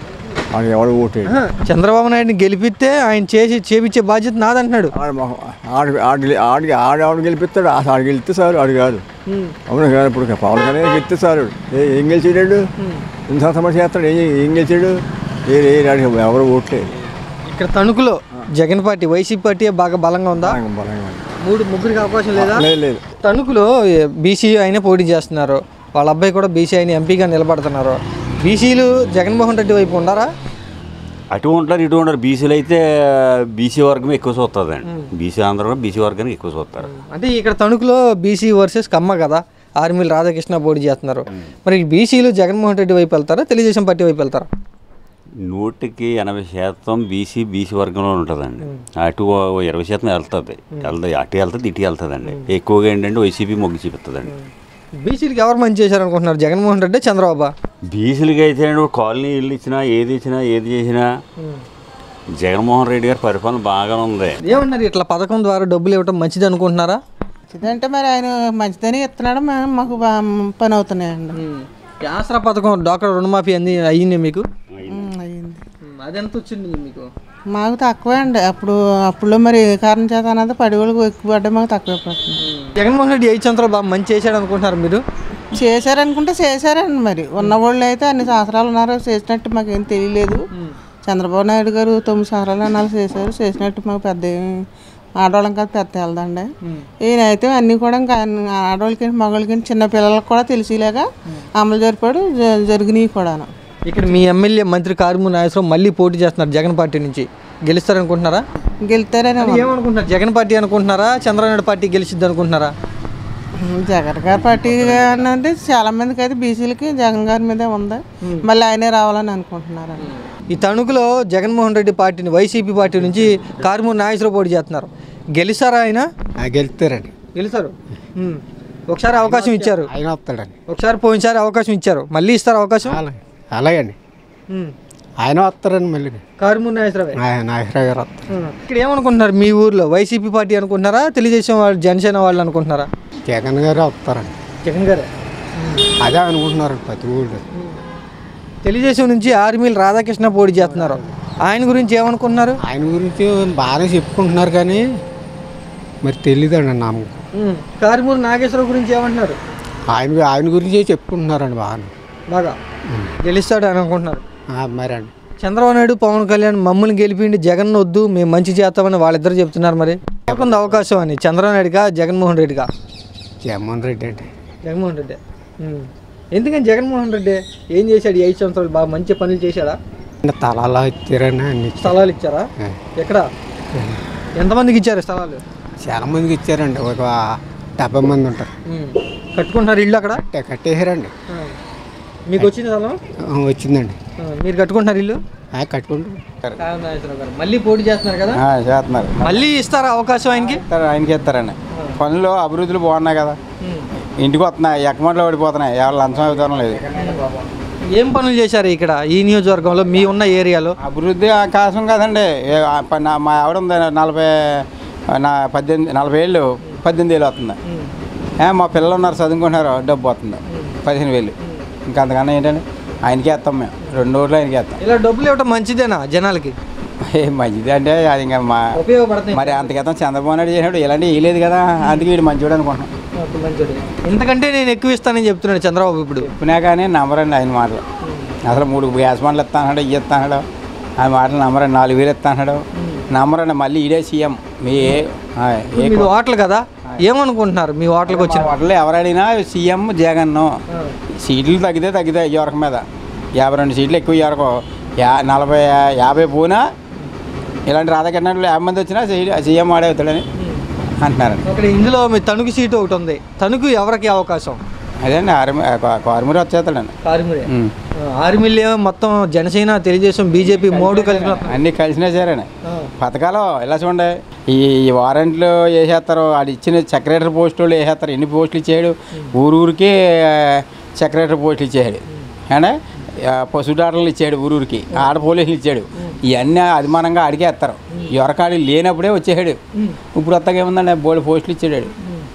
ఆడికి ఎవడు ఊటాడు ఆహా. చంద్రబాబు నాయుడిని గెలిపిస్తే ఆయన చేసి చేపించే బాధ్యత నాదంటున్నాడు ఆడ మొహం ఆడి ఆడి ఆడికి ఆడ గెలిపిస్తాడు ఆ ఆడికి గెలిస్తే సార్ ఆడు కాదు ఉమ్. అవును కాదు ఇప్పుడు పవన్ కళ్యాణ్ గెలిస్తే సార్ ఏ ఏం గెలిచాడు ఇంత సమస్య చేస్తాడు ఏం ఏం గెలిచాడు ఏ ఏ ఆడికి ఎవరు ఓట్లేదు ఇక్కడ తణుకులో జగన్ పార్టీ వైసీపీ పార్టీ బాగా బలంగా ఉందా బలంగా ఉంది. మూడు ముగ్గురికి అవకాశం లేదా లేదు లేదు తణుకులో బీసీ అయినా పోటీ చేస్తున్నారు వాళ్ళ అబ్బాయి కూడా బీసీ అయిన ఎంపీగా నిలబడుతున్నారు బీసీలు జగన్మోహన్ రెడ్డి వైపు ఉన్నారా అటు ఉంటారు ఇటు ఉంటారు బీసీలు అయితే బీసీ వర్గం ఎక్కువ చూస్తుందండి బీసీ ఆంధ్రలో బీసీ వర్గానికి ఎక్కువ చూస్తారు అంటే ఇక్కడ తణుకులో బీసీ వర్సెస్ కమ్మ కదా ఆర్మీలు రాధాకృష్ణ పోటీ చేస్తున్నారు మరి బీసీలు జగన్మోహన్ రెడ్డి వైపు వెళ్తారా తెలుగుదేశం పార్టీ వైపు వెళ్తారా నూటికి ఎనభై శాతం బీసీ బీసీ వర్గంలో ఉంటుందండి అటు ఓ ఇరవై శాతం వెళ్తుంది వెళ్తుంది అటు వెళ్తుంది ఇటు వెళ్తుందండి ఎక్కువగా ఏంటంటే వైసీపీ మొగ్గు చూపిస్తుందండి బీసీలకు ఎవరు మంచి చేశారు అనుకుంటున్నారు జగన్మోహన్ రెడ్డి చంద్రబాబు బీసీలకి అయితే కాలనీ ఇల్లు ఇచ్చినా ఏది ఇచ్చినా ఏది చేసినా జగన్మోహన్ రెడ్డి గారి పరిపాలన బాగానే ఉంది ఏమన్నారు ఇట్లా పథకం ద్వారా డబ్బులు ఇవ్వడం మంచిది అనుకుంటున్నారా మంచిదంటే మరి ఆయన మంచిదని ఇస్తున్నాడు మా- మాకు బా- పని అవుతున్నాయండి ఆసరా పథకం డాక్టర్ రుణమాఫీ అంది అయ్యింది మీకు ఉమ్, అయ్యింది అది ఎంత వచ్చింది మీకు మాకు తక్కువే అండి అప్పుడు అప్పుడులో మరి ఏ కారణం చేత అన్నది పడిగోళ్ళకు ఎక్కువ పడ్డా మాకు తక్కువ పడుతుంది జగన్మోహన్ రెడ్డి ఐదు సంవత్సరాలు బాగా మంచి చేశాడు అనుకుంటున్నారు మీరు చేశారనుకుంటే చేశారండి మరి ఉన్నవాళ్ళు అయితే అన్ని సంవత్సరాలు ఉన్నారు చేసినట్టు మాకేం తెలియలేదు చంద్రబాబు నాయుడు గారు తొమ్మిది సంవత్సరాలు అన్నాలు చేశారు చేసినట్టు మాకు పెద్ద ఏం- ఆడవాళ్ళం కాదు పెద్ద వెళ్దండి ఈయన అయితే అన్నీ కూడా ఇంకా అన్ని ఆడవాళ్ళకి మగవాళ్ళకి చిన్న పిల్లలకు కూడా తెలిసేలాగా అమలు జరిపాడు జ- జరిగినాయి కూడాను ఇక్కడ మీ ఎమ్మెల్యే మంత్రి కారుమూరి నాగేశ్వరరావు మళ్ళీ పోటీ చేస్తున్నారు జగన్ పార్టీ నుంచి గెలుస్తారనుకుంటున్నారా గెలుతారని అది ఏమనుకుంటున్నారు జగన్ పార్టీ అనుకుంటున్నారా చంద్రబాబు పార్టీ గెలిచిద్ది అనుకుంటున్నారా జగన్ గారి పార్టీ అంటే చాలా మందికి అయితే బీసీలకి జగన్ గారి మీదే ఉంది మళ్ళీ ఆయనే రావాలని అనుకుంటున్నారు ఈ తణుకులో జగన్మోహన్ రెడ్డి పార్టీని వైసీపీ పార్టీ నుంచి కారుమూరి నాగేశ్వరరావు పోటీ చేస్తున్నారు గెలుస్తారా ఆయన గెలుస్తారండి గెలుస్తారు ఉమ్. ఒకసారి అవకాశం ఇచ్చారు ఆయన వస్తాడండి ఒకసారి పోయినసారి అవకాశం ఇచ్చారు మళ్ళీ ఇస్తారు అవకాశం అలాగండి ఉమ్. ఆయన వస్తారండి మళ్ళీ కారుమూరి నాగేశ్వరరావు ఆయన నాగేశ్వరరావు గారు వస్తారు ఇక్కడ ఏమనుకుంటున్నారు మీ ఊర్లో వైసీపీ పార్టీ అనుకుంటున్నారా తెలుగుదేశం వాళ్ళు జనసేన వాళ్ళు అనుకుంటున్నారా జగన్ గారు వస్తారండి జగన్ గారు అదే అనుకుంటున్నారు ప్రతి ఊళ్ళో తెలుగుదేశం నుంచి ఆర్మీలు రాధాకృష్ణ పోటీ చేస్తున్నారు ఆయన గురించి ఏమనుకుంటున్నారు ఆయన గురించి బాగానే చెప్పుకుంటున్నారు కానీ మరి తెలియదండి నమ్మకం ఉమ్. కారుమూరి నాగేశ్వరరావు గురించి ఏమంటున్నారు ఆయన ఆయన గురించి చెప్పుకుంటున్నారండి బాగానే బాగా గెలుస్తాడు అని అనుకుంటున్నారు ఆ, మరి అండి చంద్రబాబు నాయుడు పవన్ కళ్యాణ్ మమ్మల్ని గెలిపిండి జగన్ వద్దు మేము మంచి చేస్తామని వాళ్ళిద్దరు చెప్తున్నారు మరి ఎవరికి అవకాశం అని చంద్రబాబు నాయుడుగా జగన్మోహన్ రెడ్డిగా జగన్మోహన్ రెడ్డి అండి జగన్మోహన్ రెడ్డి ఉమ్. ఎందుకని జగన్మోహన్ రెడ్డి ఏం చేశాడు ఈ ఐదు సంవత్సరాలు బాగా మంచి పనులు చేశాడా అంటే తలాలా ఇచ్చారని అన్ని ఇచ్చారు. స్థలాలు ఇచ్చారా ఆ. ఎక్కడ ఎంతమందికి ఇచ్చారు స్థలాలు చాలా మందికి ఇచ్చారండి ఒక డెబ్బై మంది ఉంటారు ఉమ్. కట్టుకుంటున్నారు ఇల్లు అక్కడ కట్టే- కట్టేశారండి ఆ. మీకు వచ్చింది స్థలం ఆ, వచ్చిందండి ఆ, మీరు కట్టుకుంటున్నారు ఇల్లు ఆ, కట్టుకుంటూ నాగేశ్వరరావు గారు మళ్ళీ పోటీ చేస్తున్నారు కదా చేస్తున్నారు మళ్ళీ ఇస్తారా అవకాశం ఆయనకి ఇస్తారు, ఆయనకి ఇస్తారండి పనులు అభివృద్ధులు బాగున్నాయి కదా ఉమ్. ఇంటికి వస్తున్నాయి ఎక్కమంటలో పడిపోతున్నాయి ఎవరు లంచం అవుతారం లేదు ఏం పనులు చేశారు ఇక్కడ ఈ నియోజకవర్గంలో మీ ఉన్న ఏరియాలో అభివృద్ధి ఆకాశం కదండి ఏ- ఆ ప- నా- మా ఆవిడ ఉంది నలభై నా పద్దెనిమిది నలభై ఏళ్ళు పద్దెనిమిది వేలు వస్తుంది ఏ, మా పిల్లలు ఉన్నారు చదువుకుంటున్నారు డబ్బు వస్తుంది పదిహేను వేలు ఇంకా అంతకన్నా ఏంటండి ఆయనకి వేస్తాం మేము రెండు ఓట్లు ఆయనకి వేస్తాం ఇలా డబ్బులు ఇవ్వటం మంచిదేనా జనాలకి ఏ మంచిది అంటే అది ఇంకా మా ఉపయోగపడుతుంది మరి అంతకేతం చంద్రబాబు నాయుడు చేసినప్పుడు ఇలాంటి వేయలేదు కదా అందుకే వీడు మంచివాడు అనుకుంటున్నాం మంచిది ఇంతకంటే నేను ఎక్కువ ఇస్తానని చెప్తున్నాడు చంద్రబాబు ఇప్పుడు చెప్పినా కానీ నమ్మరండి ఆయన మాటలు అసలు మూడు గ్యాస్ బండ్లు ఇస్తాడు ఇవి ఇస్తాడు ఆ మాటలు నమ్మరండి నాలుగు వేలు ఇస్తాడు నమ్మరండి మళ్ళీ ఈడే సీఎం మీ ఏ- ఆ, ఏ మీరు ఓట్లు కదా ఏమనుకుంటున్నారు మీ ఓట్లకు వచ్చిన ఓట్లు ఎవరడినా సీఎం జగన్ సీట్లు తగ్గితే తగ్గితే ఎవరికి మీద యాభై రెండు సీట్లు ఎక్కువ ఎవరికో యా నలభై యాభై పోనా ఇలాంటి రాధాకృష్ణ యాభై మంది వచ్చినా సీ- సీఎం ఆడే అవుతాడని అంటున్నారండి అక్కడ ఇందులో మీ తణుకు సీటు ఒకటి ఉంది తణుకు ఎవరికి అవకాశం అదేండి ఆర్మీ కారుమూరి వచ్చేస్తాడండి కారుమూరి ఉం. ఆర్మీలు ఏమో మొత్తం జనసేన తెలుగుదేశం బీజేపీ మూడు కలిపి అన్నీ కలిసినా సరేనే పథకాలు ఇలా చూడండి ఈ ఈ వారెంట్లు వేసేస్తారు వాడు ఇచ్చిన సెక్రటరీ పోస్టులు వేసేస్తారు ఎన్ని పోస్టులు ఇచ్చాడు ఊరు ఊరికి సెక్రటరీ పోస్టులు ఇచ్చాడు అంటే పశు డాక్టర్లు ఇచ్చాడు ఊరూరికి ఆడ పోలీసులు ఇచ్చాడు ఇవన్నీ అభిమానంగా అడిగేస్తారు ఎవరికాడి లేనప్పుడే వచ్చేసాడు ఇప్పుడు కొత్తగా ఏముందండి బోర్డు పోస్టులు ఇచ్చాడు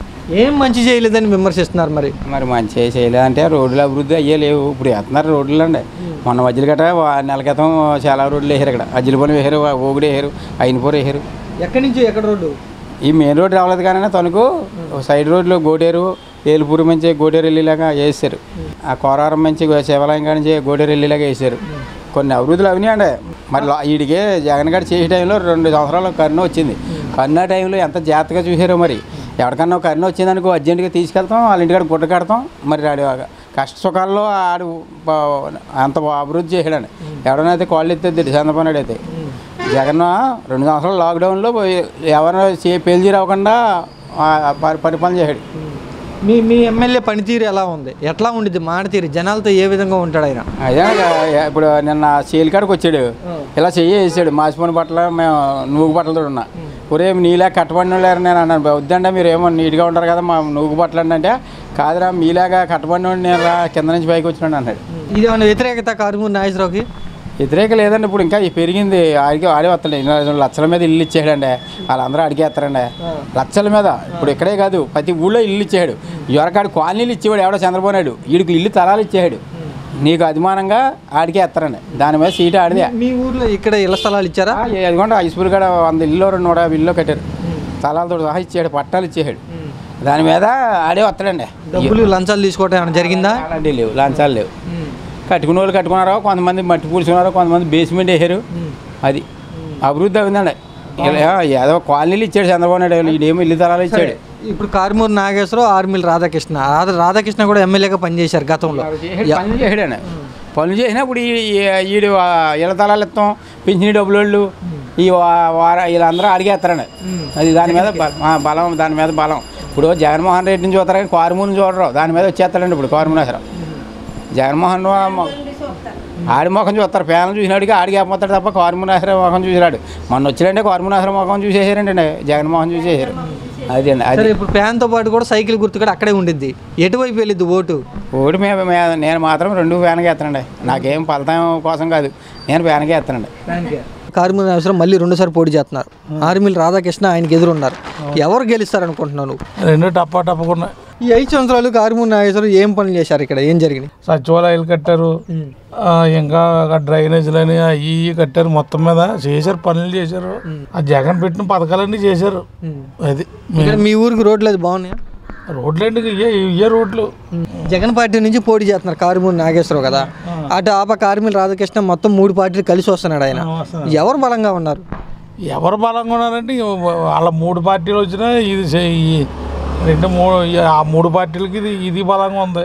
ఏం మంచి చేయలేదని విమర్శిస్తున్నారు మరి మరి మంచి చేయలేదంటే రోడ్ల అభివృద్ధి అయ్యే లేవు ఇప్పుడు వేస్తున్నారు రోడ్లు అండి మొన్న వజ్జలు గట్రా వా- నెల క్రితం చాలా రోడ్లు వేసారు ఇక్కడ అజ్జిలపని వేసారు ఓగుడు వేసారు అయినపూర్ వేసారు ఎక్కడి నుంచి ఎక్కడ రోడ్డు ఈ మెయిన్ రోడ్ రావలేదు కానీ తణుకు సైడ్ రోడ్లు గోడేరు ఏలుపూరు నుంచి గోడేరు వెళ్ళేలాగా వేసారు ఆ కోరారం నుంచి శివాలయం కాడి నుంచి గోడేరు వెళ్ళేలాగా వేసారు కొన్ని అభివృద్ధులు అవినాయండి మరి లో- వీడికి జగన్ గారు చేసే టైంలో రెండు సంవత్సరాలు కరోనా వచ్చింది కరోనా టైంలో ఎంత జాగ్రత్తగా చూసారో మరి ఎవరికన్నా ఒక కరోనా వచ్చిందనుకో అర్జెంటుగా తీసుకెళ్తాం వాళ్ళ ఇంటికాడ గుడ్డ కడతాం మరి ఆడు కష్ట సుఖాల్లో ఆడు బా- అంత బా- అభివృద్ధి చేసాడండి ఎవడనైతే కాళ్ళు ఎత్తేది చంద్రబాబు నాయుడు అయితే జగన్ రెండు సంవత్సరాలు లాక్డౌన్లో పోయి ఎవరైనా చే పేల్చి రాకుండా ఆ పరి- పరిపాలన చేశాడు మీ మీ ఎమ్మెల్యే పనితీరు ఎలా ఉంది ఎట్లా ఉండిద్ది మాట తీరు జనాలతో ఏ విధంగా ఉంటాడు ఆయన అదే ఇప్పుడు నిన్న సేల్ కాడికి వచ్చాడు ఇలా చెయ్యి వేసాడు మాసిపోయిన బట్టలు మేము నూగు బట్టలతో ఉన్నా ఒరే నీలా కట్టబడిన లేరు నేను అన్నాను వద్దంటే మీరు ఏమో నీట్గా ఉంటారు కదా మా నూగు బట్టలు అండి అంటే కాదురా మీలాగా కట్టబడిన నేను రా కింద నుంచి పైకి వచ్చినాడు అన్నాడు ఇది ఏమైనా వ్యతిరేకత కారుమూరి నాగేశ్వరరావుకి వ్యతిరేక లేదండి ఇప్పుడు ఇంకా ఈ పెరిగింది ఆడికి ఆడే వస్తలే లక్షల మీద ఇల్లు ఇచ్చాడండి వాళ్ళందరూ అడిగేస్తారండి లక్షల మీద ఇప్పుడు ఇక్కడే కాదు ప్రతి ఊళ్ళో ఇల్లు ఇచ్చాడు ఎవరికాడు కాలనీలు ఇచ్చేవాడు ఎవడో చంద్రబాబు నాయుడు వీడికి ఇల్లు తలాలు ఇచ్చాడు నీకు అభిమానంగా ఆడికే ఎత్తారండి దాని మీద సీటు ఆడిదే మీ ఊర్లో ఇక్కడ ఇళ్ల స్థలాలు ఇచ్చారా అదిగోండి ఐస్పూర్ కాడ వంద ఇల్లు రెండు నూట యాభై ఇల్లు కట్టారు తలాలతో సహా ఇచ్చాడు పట్టాలు ఇచ్చేసాడు దాని మీద ఆడే వస్తాడండి డబ్బులు లంచాలు తీసుకోవటం ఏమైనా జరిగిందా అలాంటివి లేవు లంచాలు లేవు కట్టుకునే వాళ్ళు కట్టుకున్నారో కొంతమంది మట్టి పూడ్చుకున్నారో కొంతమంది బేస్మెంట్ వేసారు అది అభివృద్ధి అయిందండి ఇలా ఏదో కాలనీలు ఇచ్చాడు చంద్రబాబు నాయుడు ఈడేమో ఇల్లు తలాలు ఇచ్చాడు ఇప్పుడు కారుమూరి నాగేశ్వరరావు ఆర్మీల రాధాకృష్ణ రాధ రాధాకృష్ణ కూడా ఎమ్మెల్యేగా పనిచేశారు గతంలో పనులు చేసాడండి పనులు చేసినప్పుడు వీడు ఇళ్ళ తలాలు ఇస్తాం పింఛని డబ్బులు వాళ్ళు ఈ వా- వార వీళ్ళందరూ అడిగేస్తారండి అది దాని మీద బ- ఆ, బలం దాని మీద బలం ఇప్పుడు జగన్మోహన్ రెడ్డి నుంచి చూస్తారని కారుమూరిని చూడరు దాని మీద వచ్చేస్తాడండి ఇప్పుడు కారుమూనేశ్వరం జగన్మోహన్ మొ- ఆడి ముఖం చూస్తారు ఫ్యాన్లు చూసినాడికి ఆడికి అయిపోతాడు తప్ప కారుమూనేశ్వరం ముఖం చూసినాడు మొన్న వచ్చినంటే కారుమూనేశ్వరం ముఖం చూసేసారండి జగన్మోహన్ చూసేసారు అది అండి సరే అది ఇప్పుడు ఫ్యాన్తో పాటు కూడా సైకిల్ గుర్తు కూడా అక్కడే ఉండిద్ది ఎటువైపు వెళ్ళిద్ది ఓటు ఓడి మీద మీద- నేను మాత్రం రెండు ఫ్యాన్కి ఎత్తానండి నాకేం ఫలితం కోసం కాదు నేను ఫ్యాన్కి ఎత్తానండి కారుమూరి అవసరం మళ్ళీ రెండోసారి పోటీ చేస్తున్నారు ఆర్మీలు రాధాకృష్ణ ఆయనకి ఎదురున్నారు ఎవరు గెలుస్తారు అనుకుంటున్నాను రెండు టప్పా టప్పకున్నాయి ఈ ఐదు సంవత్సరాలు కారుమూరి నాగేశ్వరం ఏం పనులు చేశారు ఇక్కడ ఏం జరిగింది సచివాలయాలు కట్టారు ఆ, ఇంకా డ్రైనేజీలని అవి ఇవి కట్టారు మొత్తం మీద చేశారు పనులు చేశారు ఆ జగన్ పెట్టిన పథకాలన్నీ చేశారు అది ఇక్కడ మీ ఊరికి రోడ్లు అది బాగున్నాయా రోడ్లు అంటే ఇయ్యే ఇయ్యే రోడ్లు జగన్ పార్టీ నుంచి పోటీ చేస్తున్నారు కారుమూరి నాగేశ్వరరావు కదా అటు ఆప కారుమూరి రాధాకృష్ణ మొత్తం మూడు పార్టీలు కలిసి వస్తున్నాడు ఆయన ఎవరు బలంగా ఉన్నారు ఎవరు బలంగా ఉన్నారంటే ఇక వాళ్ళ మూడు పార్టీలు వచ్చినా ఇది చే- ఈ రెండు మూడు ఈ- ఆ మూడు పార్టీలకి ఇది ఇది బలంగా ఉంది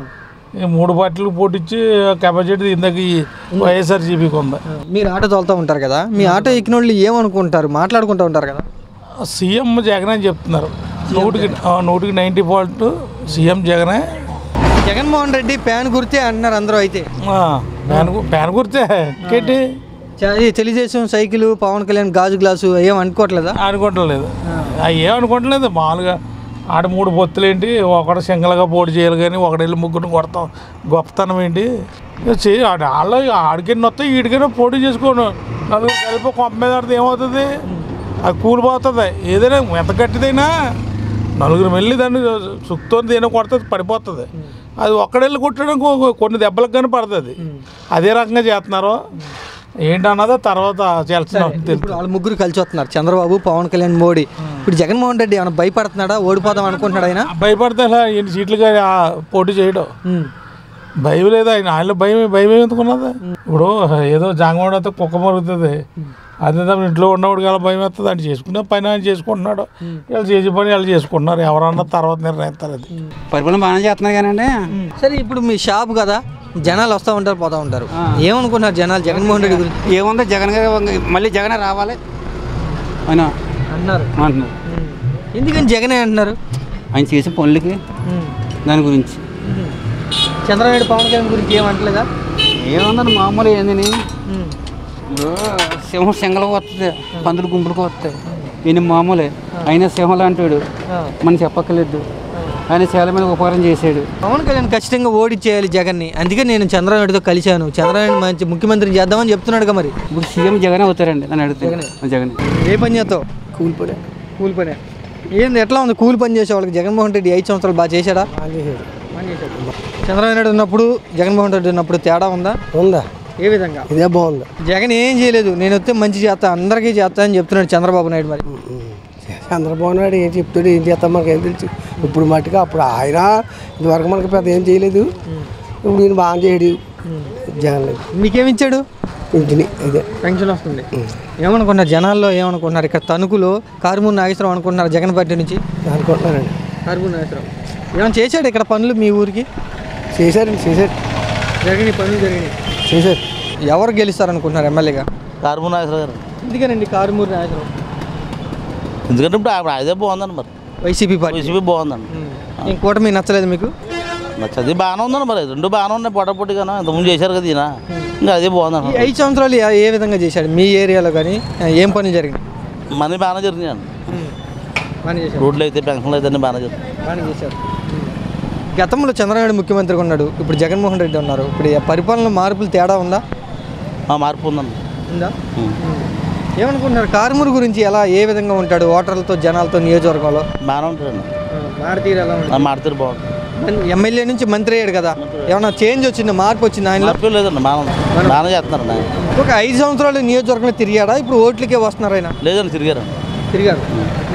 ఈ మూడు పార్టీలకు పోటీచ్చి కెపాసిటీ ఇందాక ఈ వైఎస్ఆర్సీపీకి ఉంది మీరు ఆటో తోలుతూ ఉంటారు కదా మీ ఆటో ఎక్కిన వాళ్ళు ఏమనుకుంటారు మాట్లాడుకుంటూ ఉంటారు కదా సీఎం జగన్ అని చెప్తున్నారు నూటికి ఆ, నూటికి నైంటీ పాయింట్ సీఎం జగనే జగన్మోహన్ రెడ్డి ప్యాన్ గుర్తే అంటున్నారు అందరూ అయితే ఆ, ప్యాన్ గు- ప్యాన్ గుర్తే ఇంకేంటి చ- ఈ తెలుగుదేశం సైకిల్ పవన్ కళ్యాణ్ గాజు గ్లాసు ఏం అనుకోవట్లేదా అనుకోవట్లేదు ఏం అనుకోవట్లేదు మామూలుగా ఆడ మూడు పొత్తులు ఏంటి ఒకడు సింగల్గా పోటీ చేయాలి కానీ ఒకడు వెళ్ళి ముగ్గురిని కొడతాం గొప్పతనం ఏంటి ఇక చేయి ఆడ వాళ్ళు ఆడికైనా వస్తాయి ఈడికైనా పోటీ చేసుకోను నలుగురు కలిపి కొంప మీద ఆడితే ఏమవుతుంది అది కూలిపోతుంది ఏదైనా ఎంత గట్టిదైనా నలుగురు వెళ్ళి దాన్ని సుక్తో దేనో కొడుతుంది పడిపోతుంది అది ఒక్కడెళ్ళి కొట్టడం కొ- కొన్ని దెబ్బలకు కానీ పడుతుంది అదే రకంగా చేస్తున్నారు ఏంటన్నదో తర్వాత చేస్తున్నాం ఇప్పుడు వాళ్ళు ముగ్గురు కలిసి వస్తున్నారు చంద్రబాబు పవన్ కళ్యాణ్ మోడీ ఇప్పుడు జగన్మోహన్ రెడ్డి ఏమైనా భయపడుతున్నాడా ఓడిపోదాం అనుకుంటున్నాడా ఆయన భయపడితే అలా ఎన్ని సీట్లుగా ఆ పోటీ చేయడం భయం లేదు ఆయన ఆయన భయం భయం ఎందుకున్నది ఇప్పుడు ఏదో జాంగవాడితో కుక్క మరుగుతుంది అదే తప్ప ఇంట్లో ఉన్నవాడు కదా భయం వేస్తుంది ఆయన చేసుకునే పని ఆయన చేసుకుంటున్నాడు వీళ్ళు చేసే పని వాళ్ళు చేసుకుంటున్నారు ఎవరన్నా తర్వాత నిర్ణయిస్తారు అది పరిపాలన బాగానే చేస్తున్నారు కానండి సరే ఇప్పుడు మీ షాప్ కదా జనాలు వస్తూ ఉంటారు పోతా ఉంటారు ఏమనుకుంటున్నారు జనాలు జగన్మోహన్ రెడ్డి గురించి ఏముంది జగన్ గారు మళ్ళీ జగనే రావాలి ఆయన అన్నారు అంటున్నారు ఎందుకని జగనే అంటున్నారు ఆయన చేసే పనులకి దాని గురించి చంద్రబాబు పవన్ కళ్యాణ్ గురించి ఏమంటలేదా ఏమన్నారు మామూలు ఏందని ఇప్పుడు సింహం సింగలకు వస్తుంది పందులు గుంపులకు వస్తాయి ఈయన మామూలే ఆయన సింహం లాంటివాడు మనం చెప్పక్కర్లేదు ఆయన చాలా మంది ఉపకారం చేశాడు పవన్ కళ్యాణ్ ఖచ్చితంగా ఓడిచ్చేయాలి జగన్ని అందుకే నేను చంద్రబాబుతో కలిశాను చంద్రబాబు మంచి ముఖ్యమంత్రి చేద్దామని చెప్తున్నాడుగా మరి ఇప్పుడు సీఎం జగన్ అవుతారండి నన్ను అడిగితే జగన్ ఏ పని చేస్తావు కూలి పని కూలి పని ఏంది ఎట్లా ఉంది కూలి పని చేసే వాళ్ళకి జగన్మోహన్ రెడ్డి ఐదు సంవత్సరాలు బాగా చేశాడా చంద్రబాబు నాయుడు ఉన్నప్పుడు జగన్మోహన్ రెడ్డి ఉన్నప్పుడు తేడా ఉందా ఉందా ఏ విధంగా ఇదే బాగుంది జగన్ ఏం చేయలేదు నేను వస్తే మంచి చేస్తా అందరికీ చేస్తా అని చెప్తున్నాడు చంద్రబాబు నాయుడు మరి చంద్రబాబు నాయుడు ఏం చెప్తాడు ఏం చేస్తాం మనకి ఏం తెలుసు ఇప్పుడు మట్టుగా అప్పుడు ఆయన ఇదివరకు మనకి పెద్ద ఏం చేయలేదు ఇప్పుడు ఈయన బాగా చేయడు జగన్ మీకేమిచ్చాడు ఇంటిని ఇదే పెన్షన్ వస్తుంది ఏమనుకున్నారు జనాల్లో ఏమనుకుంటున్నారు ఇక్కడ తణుకులో కారుమూరి నాగేశ్వరం అనుకుంటున్నారు జగన్ పార్టీ నుంచి అనుకుంటున్నారండి కారుమూరి నాగేశ్వరం ఏమైనా చేశాడు ఇక్కడ పనులు మీ ఊరికి చేశారండి చేశారు జరిగినాయి పనులు జరిగినాయి చేశారు ఎవరు గెలుస్తారు అనుకుంటున్నారు ఎమ్మెల్యేగా కారుమూరి నాగేశ్వర గారు ఎందుకనండి కారుమూరి నాగేశ్వరం ఎందుకంటే ఇప్పుడు ఆ- అదే బాగుందండి మరి వైసీపీ పార్టీ వైసీపీ బాగుందండి ఈ కూటమి నచ్చలేదు మీకు నచ్చది బాగానే ఉందండి మరి రెండు బాగానే ఉన్నాయి పొట్టపొట్టిగానే ఇంతకుముందు చేశారు కదా ఈయన ఇంకా అదే ఈ బాగుందండి ఐదు సంవత్సరాలు ఏ- ఏ విధంగా చేశాడు మీ ఏరియాలో కానీ ఏం పనులు జరిగినాయి మనీ బాగానే జరిగినాయండి బాగానే చేశాడు రోడ్లు అయితే పెన్షన్లు అయితే అన్ని బాగానే జరిగినాయి బాగానే చేశారు గతంలో చంద్రబాబు ముఖ్యమంత్రిగా ఉన్నాడు ఇప్పుడు జగన్మోహన్ రెడ్డి ఉన్నారు ఇప్పుడు ఈ పరిపాలన మార్పులు తేడా ఉందా ఆ మార్పు ఉందండి ఉందా ఏమనుకుంటున్నారు కారుమూరు గురించి ఎలా ఏ విధంగా ఉంటాడు ఓటర్లతో జనాలతో నియోజకవర్గంలో బాగానే ఉంటాడండి మారుతీరు ఎలా ఆ మారుతీరు బాగుంటుంది ఎమ్మెల్యే నుంచి మంత్రి అయ్యాడు కదా ఏమన్నా చేంజ్ వచ్చింది మార్పు వచ్చింది ఆయన మార్పు లేదండి బాగానే ఉంది. బాగానే చేస్తున్నారండి ఆయన ఒక ఐదు సంవత్సరాలు నియోజకవర్గంలో తిరిగాడా ఇప్పుడు ఓట్లకే వస్తున్నారు ఆయన లేదండి తిరిగారు తిరిగారు